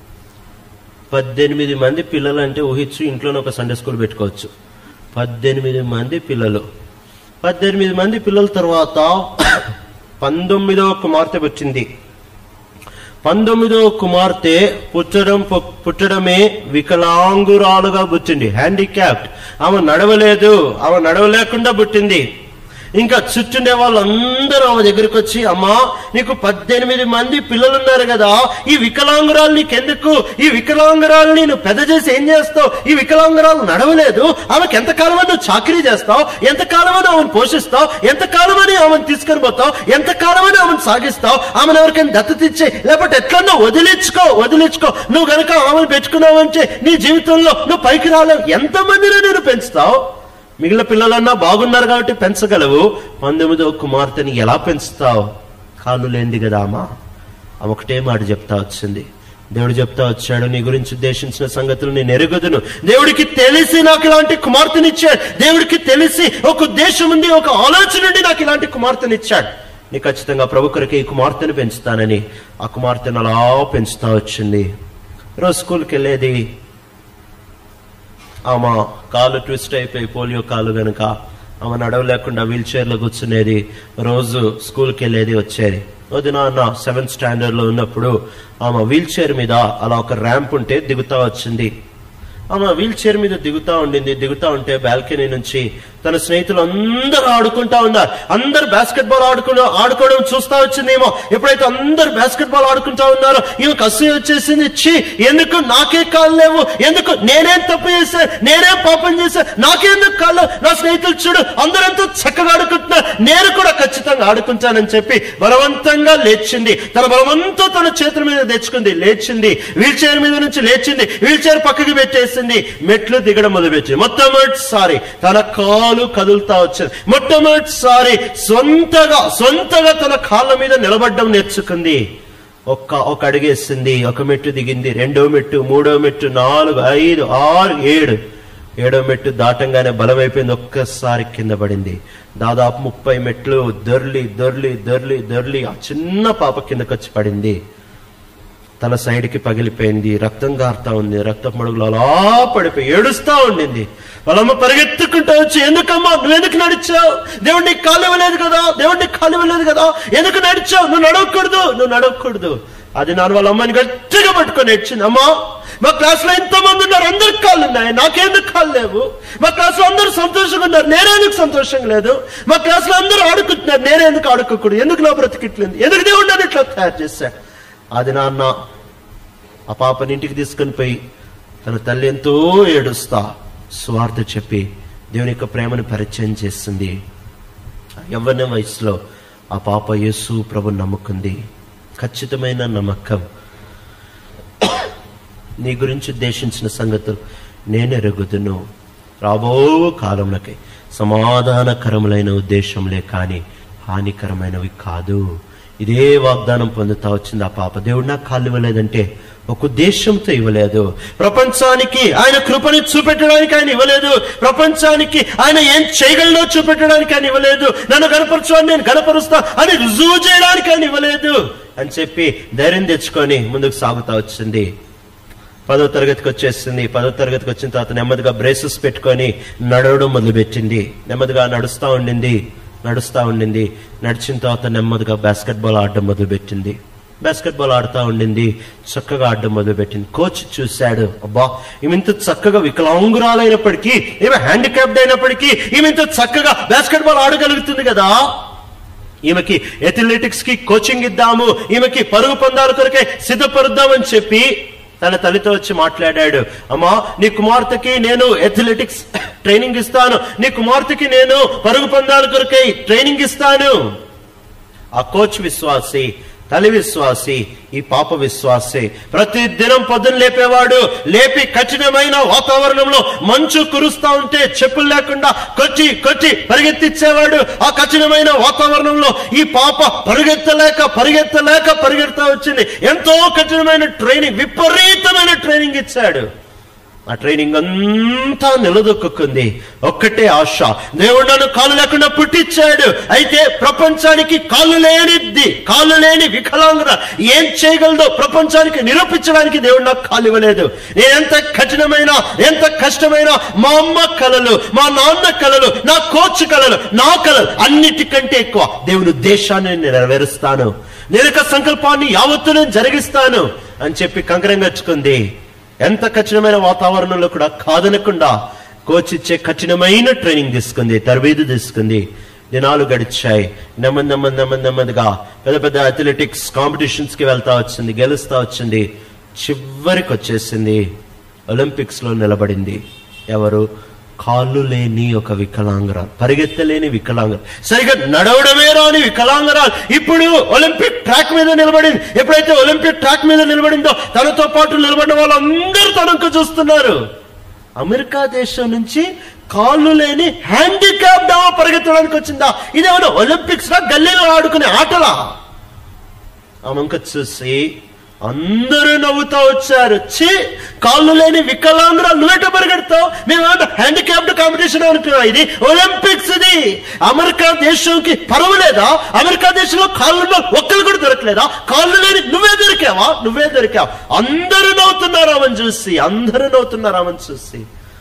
పద్దెనిమిది మంది పిల్లలు అంటే ఊహించు ఇంట్లోనే ఒక సండే స్కూల్ పెట్టుకోవచ్చు పద్దెనిమిది మంది పిల్లలు పద్దెనిమిది మంది పిల్లల తర్వాత పంతొమ్మిదవ కుమార్తె వచ్చింది పంతొమ్మిదవ కుమార్తె పుట్టడం పు- పుట్టడమే వికలాంగురాలుగా పుట్టింది హ్యాండిక్యాప్డ్ ఆమె నడవలేదు ఆమె నడవలేకుండా పుట్టింది ఇంకా చుట్టుండే వాళ్ళందరూ ఆమె దగ్గరికి వచ్చి అమ్మా నీకు పద్దెనిమిది మంది పిల్లలు ఉన్నారు కదా ఈ వికలాంగురాలు నీకెందుకు ఈ వికలాంగురాల్ని నువ్వు పెద్ద చేసి ఏం చేస్తావు ఈ వికలాంగురాలు నడవలేదు ఆమెకి ఎంతకాలం నువ్వు చాకరీ చేస్తావు ఎంతకాలమని ఆమెను పోషిస్తావు ఎంతకాలమని ఆమెను తీసుకొని పోతావు ఎంతకాలమని ఆమెను సాగిస్తావు ఆమెను ఎవరికైనా దత్తత ఇచ్చే లేకపోతే ఎట్లన్నా వదిలించుకో వదిలించుకో నువ్వు గనక ఆమెను పెట్టుకున్నావంటే నీ జీవితంలో నువ్వు పైకి రాలేవు ఎంతమందిని నేను పెంచుతావు మిగిలిన పిల్లలన్నా బాగున్నారు కాబట్టి పెంచగలవు పంతొమ్మిదో కుమార్తెని ఎలా పెంచుతావు కాళ్ళు లేనిది కదా అమ్మా ఆమె ఒకటే మాట చెప్తా వచ్చింది దేవుడు చెప్తా వచ్చాడు నీ గురించి ఉద్దేశించిన సంగతులు నేను ఎరుగుదును దేవుడికి తెలిసి నాకు ఇలాంటి కుమార్తెనిచ్చాడు దేవుడికి తెలిసి ఒక ఉద్దేశం ఉంది ఒక ఆలోచన నుండి నాకు ఇలాంటి కుమార్తెనిచ్చాడు నీ ఖచ్చితంగా ప్రభు కొరకు ఈ కుమార్తెను పెంచుతానని ఆ కుమార్తెను అలా పెంచుతా వచ్చింది రోజు స్కూల్కి వెళ్ళేది ఆమె కాలు ట్విస్ట్ అయిపోయి పోలియో కాలు గనుక ఆమె నడవలేకుండా వీల్ చైర్ లో కూర్చునేది రోజు స్కూల్కి వెళ్ళేది వచ్చేది వదిన అన్న సెవెంత్ స్టాండర్డ్ లో ఉన్నప్పుడు ఆమె వీల్ చైర్ మీద అలా ఒక ర్యాంప్ ఉంటే దిగుతా వచ్చింది ఆమె వీల్ చైర్ మీద దిగుతా ఉండింది దిగుతా ఉంటే బాల్కనీ నుంచి తన స్నేహితులు అందరూ ఆడుకుంటా ఉన్నారు అందరు బాస్కెట్ బాల్ ఆడుకుని ఆడుకోవడం చూస్తా వచ్చిందేమో ఎప్పుడైతే అందరు బాస్కెట్ బాల్ ఆడుకుంటా ఉన్నారో ఈమె కసి వచ్చేసింది ఛీ ఎందుకు నాకే కాళ్ళు లేవు ఎందుకు నేనేం తప్పు చేశా నేనేం పాపం చేశా నాకెందుకు కాళ్ళు నా స్నేహితులు చూడు అందరంతా చక్కగా ఆడుకుంటున్నారు నేను కూడా ఖచ్చితంగా ఆడుకుంటానని చెప్పి బలవంతంగా లేచింది తన బలవంతా తన చేతుల మీద తెచ్చుకుంది లేచింది వీల్ చైర్ మీద నుంచి లేచింది వీల్ చైర్ పక్కకి పెట్టేసింది మెట్లు దిగడం మొదలుపెట్టింది మొట్టమొదటిసారి తన కాలు కాలు కదులుతా వచ్చింది మొట్టమొదటిసారి సొంతగా సొంతగా తన కాళ్ళ మీద నిలబడ్డం నేర్చుకుంది ఒక్క ఒక అడిగేసింది ఒక మెట్టు దిగింది రెండో మెట్టు మూడో మెట్టు నాలుగు ఐదు ఆరు ఏడు ఏడో మెట్టు దాటంగానే బలమైపోయింది ఒక్కసారి కింద పడింది దాదాపు ముప్పై మెట్లు దొర్లి దొర్లి దొర్లి దొర్లి ఆ చిన్న పాప కిందకి వచ్చి పడింది తల సైడ్కి పగిలిపోయింది రక్తం గారుతా ఉంది రక్త మడుగులు అలా పడిపోయి ఏడుస్తా ఉండింది వాళ్ళమ్మ పరిగెత్తుకుంటూ వచ్చి ఎందుకమ్మా నువ్వు ఎందుకు నడిచావు దేవుడు నీకు కాలు ఇవ్వలేదు కదా దేవుడు నీకు కాలు ఇవ్వలేదు కదా ఎందుకు నడిచావు నువ్వు నడవకూడదు నువ్వు నడవకూడదు అది నాన్న వాళ్ళ అమ్మని గట్టిగా పట్టుకొని ఏడ్చింది అమ్మా మా క్లాస్ లో ఎంతో మంది ఉన్నారు అందరికి కాళ్ళు ఉన్నాయి నాకెందుకు కాళ్ళు లేవు మా క్లాస్ లో అందరూ సంతోషంగా ఉన్నారు నేనేందుకు సంతోషంగా లేదు మా క్లాస్ లో అందరూ ఆడుకుంటున్నారు నేనేందుకు ఆడుకోకూడదు ఎందుకు నా బ్రతికిట్లేదు ఎందుకు దేవుడు నన్ను ఇట్లా తయారు చేశాడు అది నాన్న ఆ పాపని ఇంటికి తీసుకొని పోయి తన తల్లి ఎంతో ఏడుస్తా స్వార్థ చెప్పి దేవుని యొక్క ప్రేమను పరిచయం చేస్తుంది యవ్వన వయసులో ఆ పాప యేసు ప్రభు నమ్ముకుంది ఖచ్చితమైన నమ్మకం నీ గురించి ఉద్దేశించిన సంగతులు నేను ఎరుగుదును రాబో కాలంలోకి సమాధానకరములైన ఉద్దేశంలే కాని హానికరమైనవి కాదు ఇదే వాగ్దానం పొందుతా వచ్చింది ఆ పాప దేవుడు నాకు కాళ్ళు ఇవ్వలేదంటే ఒక ఉద్దేశంతో ఇవ్వలేదు ప్రపంచానికి ఆయన కృపని చూపెట్టడానికి ఆయన ఇవ్వలేదు ప్రపంచానికి ఆయన ఏం చేయగలడో చూపెట్టడానికి ఆయన ఇవ్వలేదు నన్ను గనపరచు నేను గనపరుస్తా అని రుజువు చేయడానికి ఆయన ఇవ్వలేదు అని చెప్పి ధైర్యం తెచ్చుకొని ముందుకు సాగుతా వచ్చింది పదో తరగతికి వచ్చేసింది పదో తరగతికి వచ్చిన తర్వాత నెమ్మదిగా బ్రేసెస్ పెట్టుకొని నడవడం మొదలుపెట్టింది నెమ్మదిగా నడుస్తా ఉండింది నడుస్తా ఉండింది నడిచిన తర్వాత నెమ్మదిగా బాస్కెట్ బాల్ ఆడడం మొదలుపెట్టింది బాస్కెట్ బాల్ ఆడుతా ఉండింది చక్కగా ఆడడం మొదలుపెట్టింది కోచ్ చూశాడు అబ్బా ఈమె ఇంత చక్కగా వికలాంగురాలైనప్పటికీ ఈమె హ్యాండిక్యాప్డ్ అయినప్పటికీ ఈమె ఇంత చక్కగా బాస్కెట్ బాల్ ఆడగలుగుతుంది కదా ఈమెకి ఎథ్లెటిక్స్ కి కోచింగ్ ఇద్దాము ఈమెకి పరుగు పందాల కొరకే సిద్ధపరుద్దామని చెప్పి తన తల్లితో వచ్చి మాట్లాడాడు అమ్మా నీ కుమార్తెకి నేను ఎథ్లెటిక్స్ ట్రైనింగ్ ఇస్తాను నీ కుమార్తెకి నేను పరుగు పందాల కొరకై ట్రైనింగ్ ఇస్తాను ఆ కోచ్ విశ్వాసి తల్లి విశ్వాసి ఈ పాప విశ్వాసి ప్రతి దినం పొద్దున్న లేపేవాడు లేపి కఠినమైన వాతావరణంలో మంచు కురుస్తా ఉంటే చెప్పులు లేకుండా కొచ్చి కొచ్చి పరిగెత్తిచ్చేవాడు ఆ కఠినమైన వాతావరణంలో ఈ పాప పరిగెత్తలేక పరిగెత్తలేక పరిగెడతా వచ్చింది ఎంతో కఠినమైన ట్రైనింగ్ విపరీతమైన ట్రైనింగ్ ఇచ్చాడు ఆ ట్రైనింగ్ అంతా నిలదొక్కుంది ఒక్కటే ఆశ దేవుడు నన్ను కాలు లేకుండా పుట్టించాడు అయితే ప్రపంచానికి కాలు లేనిది కాలు లేని వికలాంగుర ఏం చేయగలదో ప్రపంచానికి నిరూపించడానికి దేవుడు నాకు కాలు ఇవ్వలేదు నేను ఎంత కఠినమైన ఎంత కష్టమైన మా అమ్మ కలలు మా నాన్న కలలు నా కోచ్ కలలు నా కలలు అన్నిటికంటే ఎక్కువ దేవుని ఉద్దేశాన్ని నేను నెరవేరుస్తాను నేను యొక్క సంకల్పాన్ని యావత్తు నేను జరిగిస్తాను అని చెప్పి కంకరం గచ్చుకుంది ఎంత కఠినమైన వాతావరణంలో కూడా కాదనకుండా కోచ్ ఇచ్చే కఠినమైన ట్రైనింగ్ తీసుకుంది తరబేదు తీసుకుంది దినాలు గడిచాయి నెమ్మది నెమ్మది నెమ్మది నెమ్మదిగా పెద్ద పెద్ద అథ్లెటిక్స్ కాంపిటీషన్స్ కి వెళ్తా వచ్చింది గెలుస్తా వచ్చింది చివరికి వచ్చేసింది ఒలింపిక్స్ లో నిలబడింది ఎవరు కాళ్ళు లేని ఒక వికలాంగరాలు పరిగెత్తలేని వికలాంగరాలు సరిగా నడవడమే రాని వికలాంగరాలు ఇప్పుడు ఒలింపిక్ ట్రాక్ మీద నిలబడింది ఎప్పుడైతే ఒలింపిక్ ట్రాక్ మీద నిలబడిందో తనతో పాటు నిలబడిన వాళ్ళందరూ తనకు చూస్తున్నారు అమెరికా దేశం నుంచి కాళ్ళు లేని హ్యాండిక్యాప్ డామా పరిగెత్తడానికి వచ్చిందా ఇదేమన్నా ఒలింపిక్స్ లా గల్లీలో ఆడుకునే ఆటలా ఆమె చూసి అందరూ నవ్వుతా వచ్చారు ఛీ కాళ్ళు లేని వికలాంగురా నువ్వేట పరిగెడతావు మేమేమంటే హ్యాండిక్యాప్డ్ కాంపిటీషన్ అనుకున్నాం ఇది ఒలింపిక్స్ ఇది అమెరికా దేశంకి పర్వాలేదా అమెరికా దేశంలో కాళ్ళు ఒక్కరు కూడా దొరకలేదా కాళ్ళు లేని నువ్వే దొరికావా నువ్వే దొరికావు అందరూ నవ్వుతున్నారు ఆమెను చూసి అందరూ నవ్వుతున్నారు ఆమెను చూసి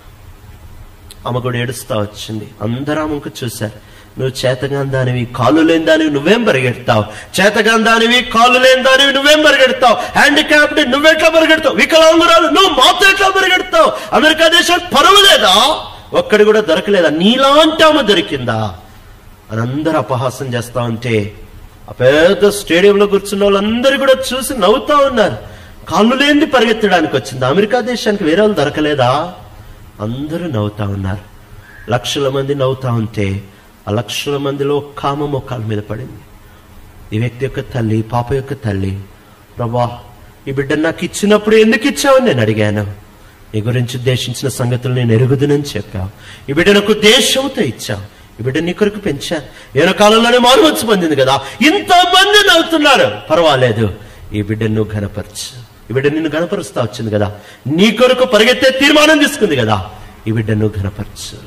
ఆమె కూడా ఏడుస్తా వచ్చింది అందరూ ఆమెకు చూశారు నువ్వు చేతగాని దానివి కాళ్ళు లేని దానివి నువ్వేం పరిగెడతావు చేతగాని దానివి కాళ్ళు లేని దానివి నువ్వేం పరిగెడతావు హ్యాండిక్యాప్డ్ నువ్వెట్లా పరిగెడతావు వికలాంగురాలు నువ్వు మాతో ఎట్లా పరిగెడతావు అమెరికా దేశం పరువులేదా ఒక్కడి కూడా దొరకలేదా నీలాంటి ఆమె దొరికిందా అని అందరూ అపహాసం చేస్తా ఉంటే ఆ పెద్ద స్టేడియంలో కూర్చున్న వాళ్ళందరూ కూడా చూసి నవ్వుతా ఉన్నారు కాళ్ళు లేనిది పరిగెత్తడానికి వచ్చింది అమెరికా దేశానికి వేరే వాళ్ళు దొరకలేదా అందరూ నవ్వుతా ఉన్నారు లక్షల మంది నవ్వుతా ఉంటే ఆ లక్షల మందిలో కామ మొక్కల మీద పడింది ఈ వ్యక్తి యొక్క తల్లి పాప యొక్క తల్లి ప్రభా ఈ బిడ్డ నాకు ఇచ్చినప్పుడు ఎందుకు ఇచ్చావని నేను అడిగాను నీ గురించి ఉద్దేశించిన సంగతులు నేను ఎరుగుదునని చెప్పావు ఈ బిడ్డ నాకు ఉద్దేశంతో ఇచ్చావు ఈ బిడ్డ నీ కొరకు పెంచాను ఏదో కాలంలోనే మారుమచ్చు పొందింది కదా ఇంతమంది నవ్వుతున్నారు పర్వాలేదు ఈ బిడ్డ నువ్వు ఘనపరచు ఈ బిడ్డ నిన్ను ఘనపరుస్తా వచ్చింది కదా నీ కొరకు పరిగెత్తే తీర్మానం తీసుకుంది కదా ఈ బిడ్డ నువ్వు ఘనపరచు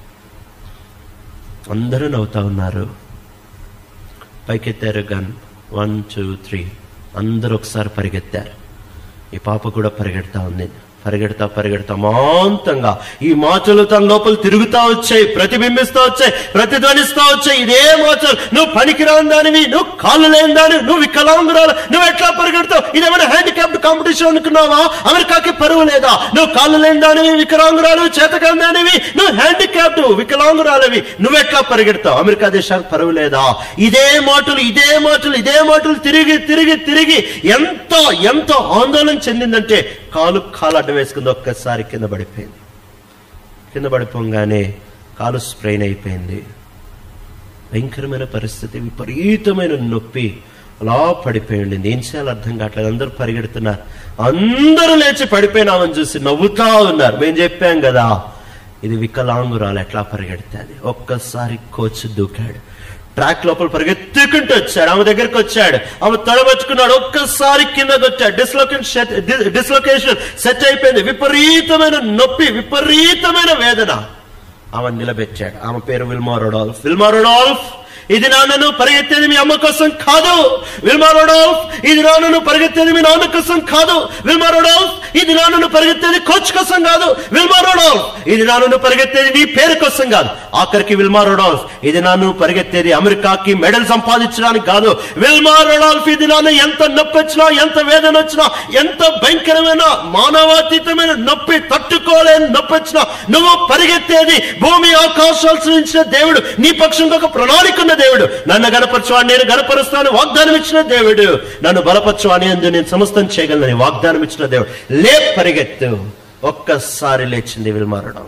అందరూ నవ్వుతా ఉన్నారు పైకెత్తారు గన్ వన్ టూ త్రీ అందరూ ఒకసారి పరిగెత్తారు ఈ పాప కూడా పరిగెడతా ఉంది పరిగెడతా పరిగెడతా మాంతంగా ఈ మాటలు తన లోపల తిరుగుతా వచ్చాయి ప్రతిబింబిస్తా వచ్చాయి ప్రతిధ్వనిస్తా వచ్చాయి ఇదే మాటలు నువ్వు పనికిరాని దానివి నువ్వు కాళ్ళు లేని దానివి నువ్వు వికలాంగురాలు నువ్వు ఎట్లా పరిగెడతావు ఇదేమైనా హ్యాండిక్యాప్డ్ కాంపిటీషన్ అనుకున్నావా అమెరికాకి పరువు లేదా నువ్వు కాళ్ళు లేని దానివి వికలాంగురాలు చేతకాని దానివి నువ్వు హ్యాండిక్యాప్డ్ వికలాంగురాలవి నువ్వు ఎట్లా పరిగెడతావు అమెరికా దేశానికి పరువు లేదా ఇదే మాటలు ఇదే మాటలు ఇదే మాటలు తిరిగి తిరిగి తిరిగి ఎంతో ఎంతో ఆందోళన చెందిందంటే కాలు కాలు అడ్డ వేసుకుంది ఒక్కసారి కింద పడిపోయింది కింద పడిపోగానే కాలు స్ప్రెయిన్ అయిపోయింది భయంకరమైన పరిస్థితి విపరీతమైన నొప్పి అలా పడిపోయి ఉండింది ఏం చేయాలో అర్థం కావట్లేదు అందరూ పరిగెడుతున్నారు అందరూ లేచి పడిపోయినామని చూసి నవ్వుతా ఉన్నారు మేము చెప్పాం కదా ఇది వికలాంగురాలు ఎట్లా పరిగెడుతుంది ఒక్కసారి కోచ్ దూకాడు ట్రాక్ లోపల పరిగెత్తుకుంటూ వచ్చాడు ఆమె దగ్గరికి వచ్చాడు ఆమె తడబట్టుకున్నాడు ఒక్కసారి కిందకి వచ్చాడు డిస్లొకేషన్ డిస్లొకేషన్ సెట్ అయిపోయింది విపరీతమైన నొప్పి విపరీతమైన వేదన ఆమె నిలబెట్టాడు ఆమె పేరు విల్మా రొడాల్ఫ్ విల్మా రొడాల్ఫ్ ఇది నాన్నను పరిగెత్తేది మీ అమ్మ కోసం కాదు విల్మా రొడాల్ఫ్ ఇది నాన్నను పరిగెత్తేది మీ నాన్న కోసం కాదు విల్మా రొడాల్ఫ్ ఇది నాన్నను పరిగెత్తేది కోచ్ కోసం కాదు విల్మా రొడాల్ఫ్ ఇది నాన్నను పరిగెత్తేది నీ పేరు కోసం కాదు ఆఖరికి విల్మా రొడాల్ఫ్ ఇది నాన్ను పరిగెత్తేది అమెరికాకి మెడల్ సంపాదించడానికి కాదు విల్మా రొడాల్ఫ్ ఇది నాన్న ఎంత నొప్పి వచ్చినా ఎంత వేదన వచ్చినా ఎంత భయంకరమైన మానవాతీతమైన నొప్పి తట్టుకోలేని నొప్పి వచ్చినా నువ్వు పరిగెత్తేది భూమి ఆకాశాలు సృష్టించిన దేవుడు నీ పక్షంగా ఒక ప్రణాళిక ఉన్న దేవుడు నన్ను గణపరచువాడు నేను గణపరుస్తాను వాగ్దానం ఇచ్చిన దేవుడు నన్ను బలపరచువాని అందు నేను సమస్తం చేయగలను వాగ్దానం ఇచ్చిన దేవుడు లే పరిగెత్తు ఒక్కసారి లేచింది విల్మారడం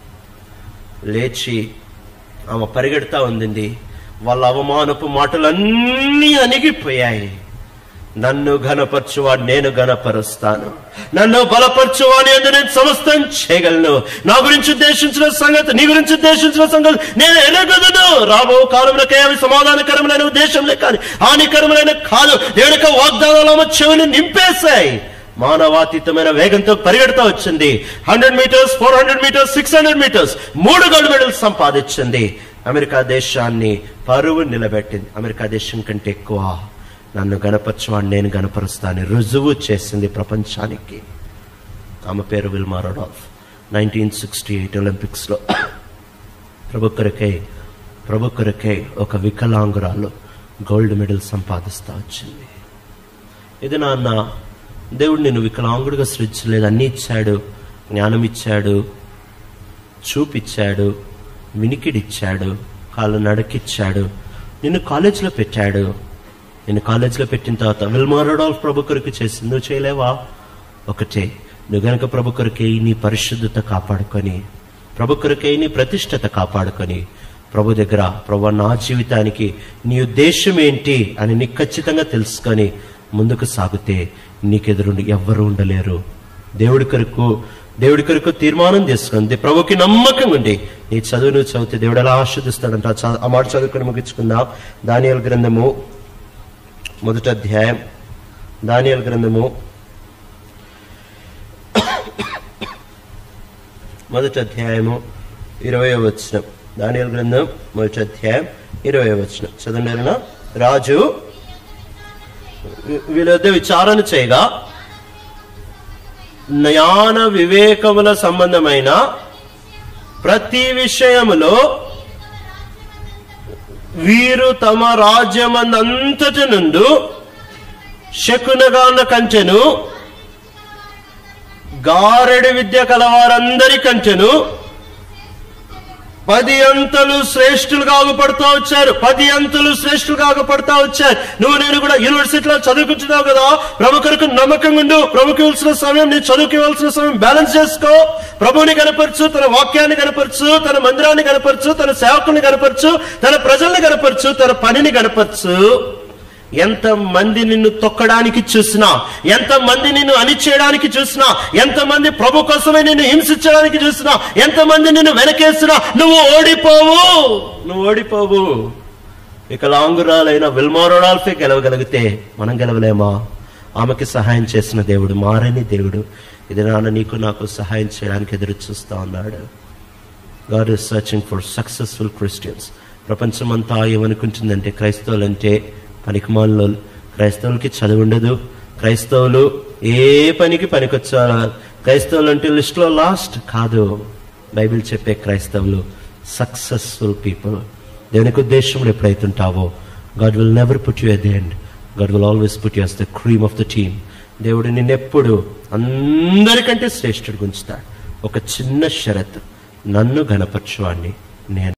లేచి ఆమె పరిగెడతా ఉండింది వాళ్ళ అవమానపు మాటలన్నీ అణిగిపోయాయి నన్ను ఘనపరచువాడు నేను ఘనపరుస్తాను నన్ను బలపరచువాని అందు నేను సమస్తం చేయగలను నా గురించి ఉద్దేశించిన సంగతి నీ గురించి ఉద్దేశించిన సంగతి నేను ఎనగదును రాబో కాలంలోకే అవి సమాధానకరమైన ఉద్దేశంలే కానీ హానికరమైన కాదు దేవుడి యొక్క వాగ్దానాలు చెవిని నింపేశాయి మానవాతీతమైన వేగంతో పరిగెడతా వచ్చింది hundred metres four hundred metres six hundred metres మూడు గోల్డ్ మెడల్స్ సంపాదించింది అమెరికా దేశాన్ని పరువు నిలబెట్టింది అమెరికా దేశం కంటే ఎక్కువ నన్ను గణపరచువాడు నేను గణపరుస్తాను రుజువు చేసింది ప్రపంచానికి ఆమె పేరు Wilma Rudolph nineteen sixty eight ఒలింపిక్స్లో ప్రభు కొరకై ప్రభు కొరకై ఒక వికలాంగురాలు గోల్డ్ మెడల్ సంపాదిస్తా వచ్చింది ఇది నాన్న దేవుడు నేను వికలాంగుడిగా సృష్టించలేదు అన్ని ఇచ్చాడు జ్ఞానం ఇచ్చాడు చూపిచ్చాడు వినికిడిచ్చాడు కాళ్ళు నడకిచ్చాడు నిన్ను కాలేజీలో పెట్టాడు నేను కాలేజీలో పెట్టిన తర్వాత విల్మా రొడాల్ఫ్ ప్రభు కొరకు చేసింది నువ్వు చేయలేవా ఒకటే నువ్వు గనక ప్రభు కొరకై నీ పరిశుద్ధత కాపాడుకొని ప్రభు కొరకై నీ ప్రతిష్టత కాపాడుకొని ప్రభు దగ్గర ప్రభు నా జీవితానికి నీ ఉద్దేశం ఏంటి అని నీకు ఖచ్చితంగా తెలుసుకొని ముందుకు సాగితే నీకెదురు ఎవ్వరు ఉండలేరు దేవుడి కొరకు దేవుడి కొరకు తీర్మానం చేసుకుంది ప్రభుకి నమ్మకం ఉండి నీ చదువు నువ్వు చదివితే దేవుడు ఎలా ఆస్వాదిస్తాడంట ఆ చ- ఆ మాట చదువుకొని ముగించుకుందాం దానియల్ గ్రంథము మొదటి అధ్యాయం దానియల్ గ్రంథము మొదటి అధ్యాయము ఇరవై వచనం దానియల్ గ్రంథం మొదటి అధ్యాయం ఇరవై వచనం చదవండి రాజు వీ- వీళ్ళ వద్ద విచారణ చేయగా జ్ఞాన వివేకముల సంబంధమైన ప్రతి విషయములో వీరు తమ రాజ్యమందంతటి నుండు శకునగాన కంచెను గారెడి విద్య కలవారందరి కంచెను పది అంతలు శ్రేష్ఠులుగా ఆగుపడతా వచ్చారు పది అంతలు శ్రేష్ఠులుగా ఆగుపడతా వచ్చారు నువ్వు నేను కూడా యూనివర్సిటీలో చదువుకుంటున్నావు కదా ప్రభు కొరకు నమ్మకం ఉండు ప్రభుకి ఇవ్వాల్సిన సమయం నీ చదువుకి ఇవ్వాల్సిన సమయం బ్యాలెన్స్ చేసుకో ప్రభుని కనపరచు తన వాక్యాన్ని కనపరచు తన మందిరాన్ని కనపరచు తన సేవకుని కనపరచు తన ప్రజల్ని కనపరచు తన పనిని కనపరచు ఎంత మంది నిన్ను తొక్కడానికి చూసినా ఎంత మంది నిన్ను అణిచేయడానికి చూసినా ఎంత మంది ప్రభు కోసమే నిన్ను హింసించడానికి చూసినా ఎంత మంది నిన్ను వెనకేసినా నువ్వు ఓడిపోవు నువ్వు ఓడిపోవు వికలాంగురాలైన విల్మోరడాల్ఫే గెలవగలిగితే మనం గెలవలేమా ఆమెకి సహాయం చేసిన దేవుడు మారని దేవుడు ఇది నాన్న నీకు నాకు సహాయం చేయడానికి ఎదురు చూస్తా ఉన్నాడు God is searching for successful Christians ప్రపంచమంతా ఏమనుకుంటుందంటే క్రైస్తవులంటే పనికిమాలలో క్రైస్తవులకి చదువు ఉండదు క్రైస్తవులు ఏ పనికి పనికొచ్చారా క్రైస్తవులు అంటే లిస్ట్లో లాస్ట్ కాదు బైబిల్ చెప్పే క్రైస్తవులు సక్సెస్ఫుల్ పీపుల్ దేవునికి ఉద్దేశంలో ఎప్పుడైతుంటావో God will never put you at the end God will always put you as the cream of the team దేవుడు నిన్నెప్పుడు అందరికంటే శ్రేష్ఠుడు గుంచుతాడు ఒక చిన్న షరత్ నన్ను గణపరచు అని నేను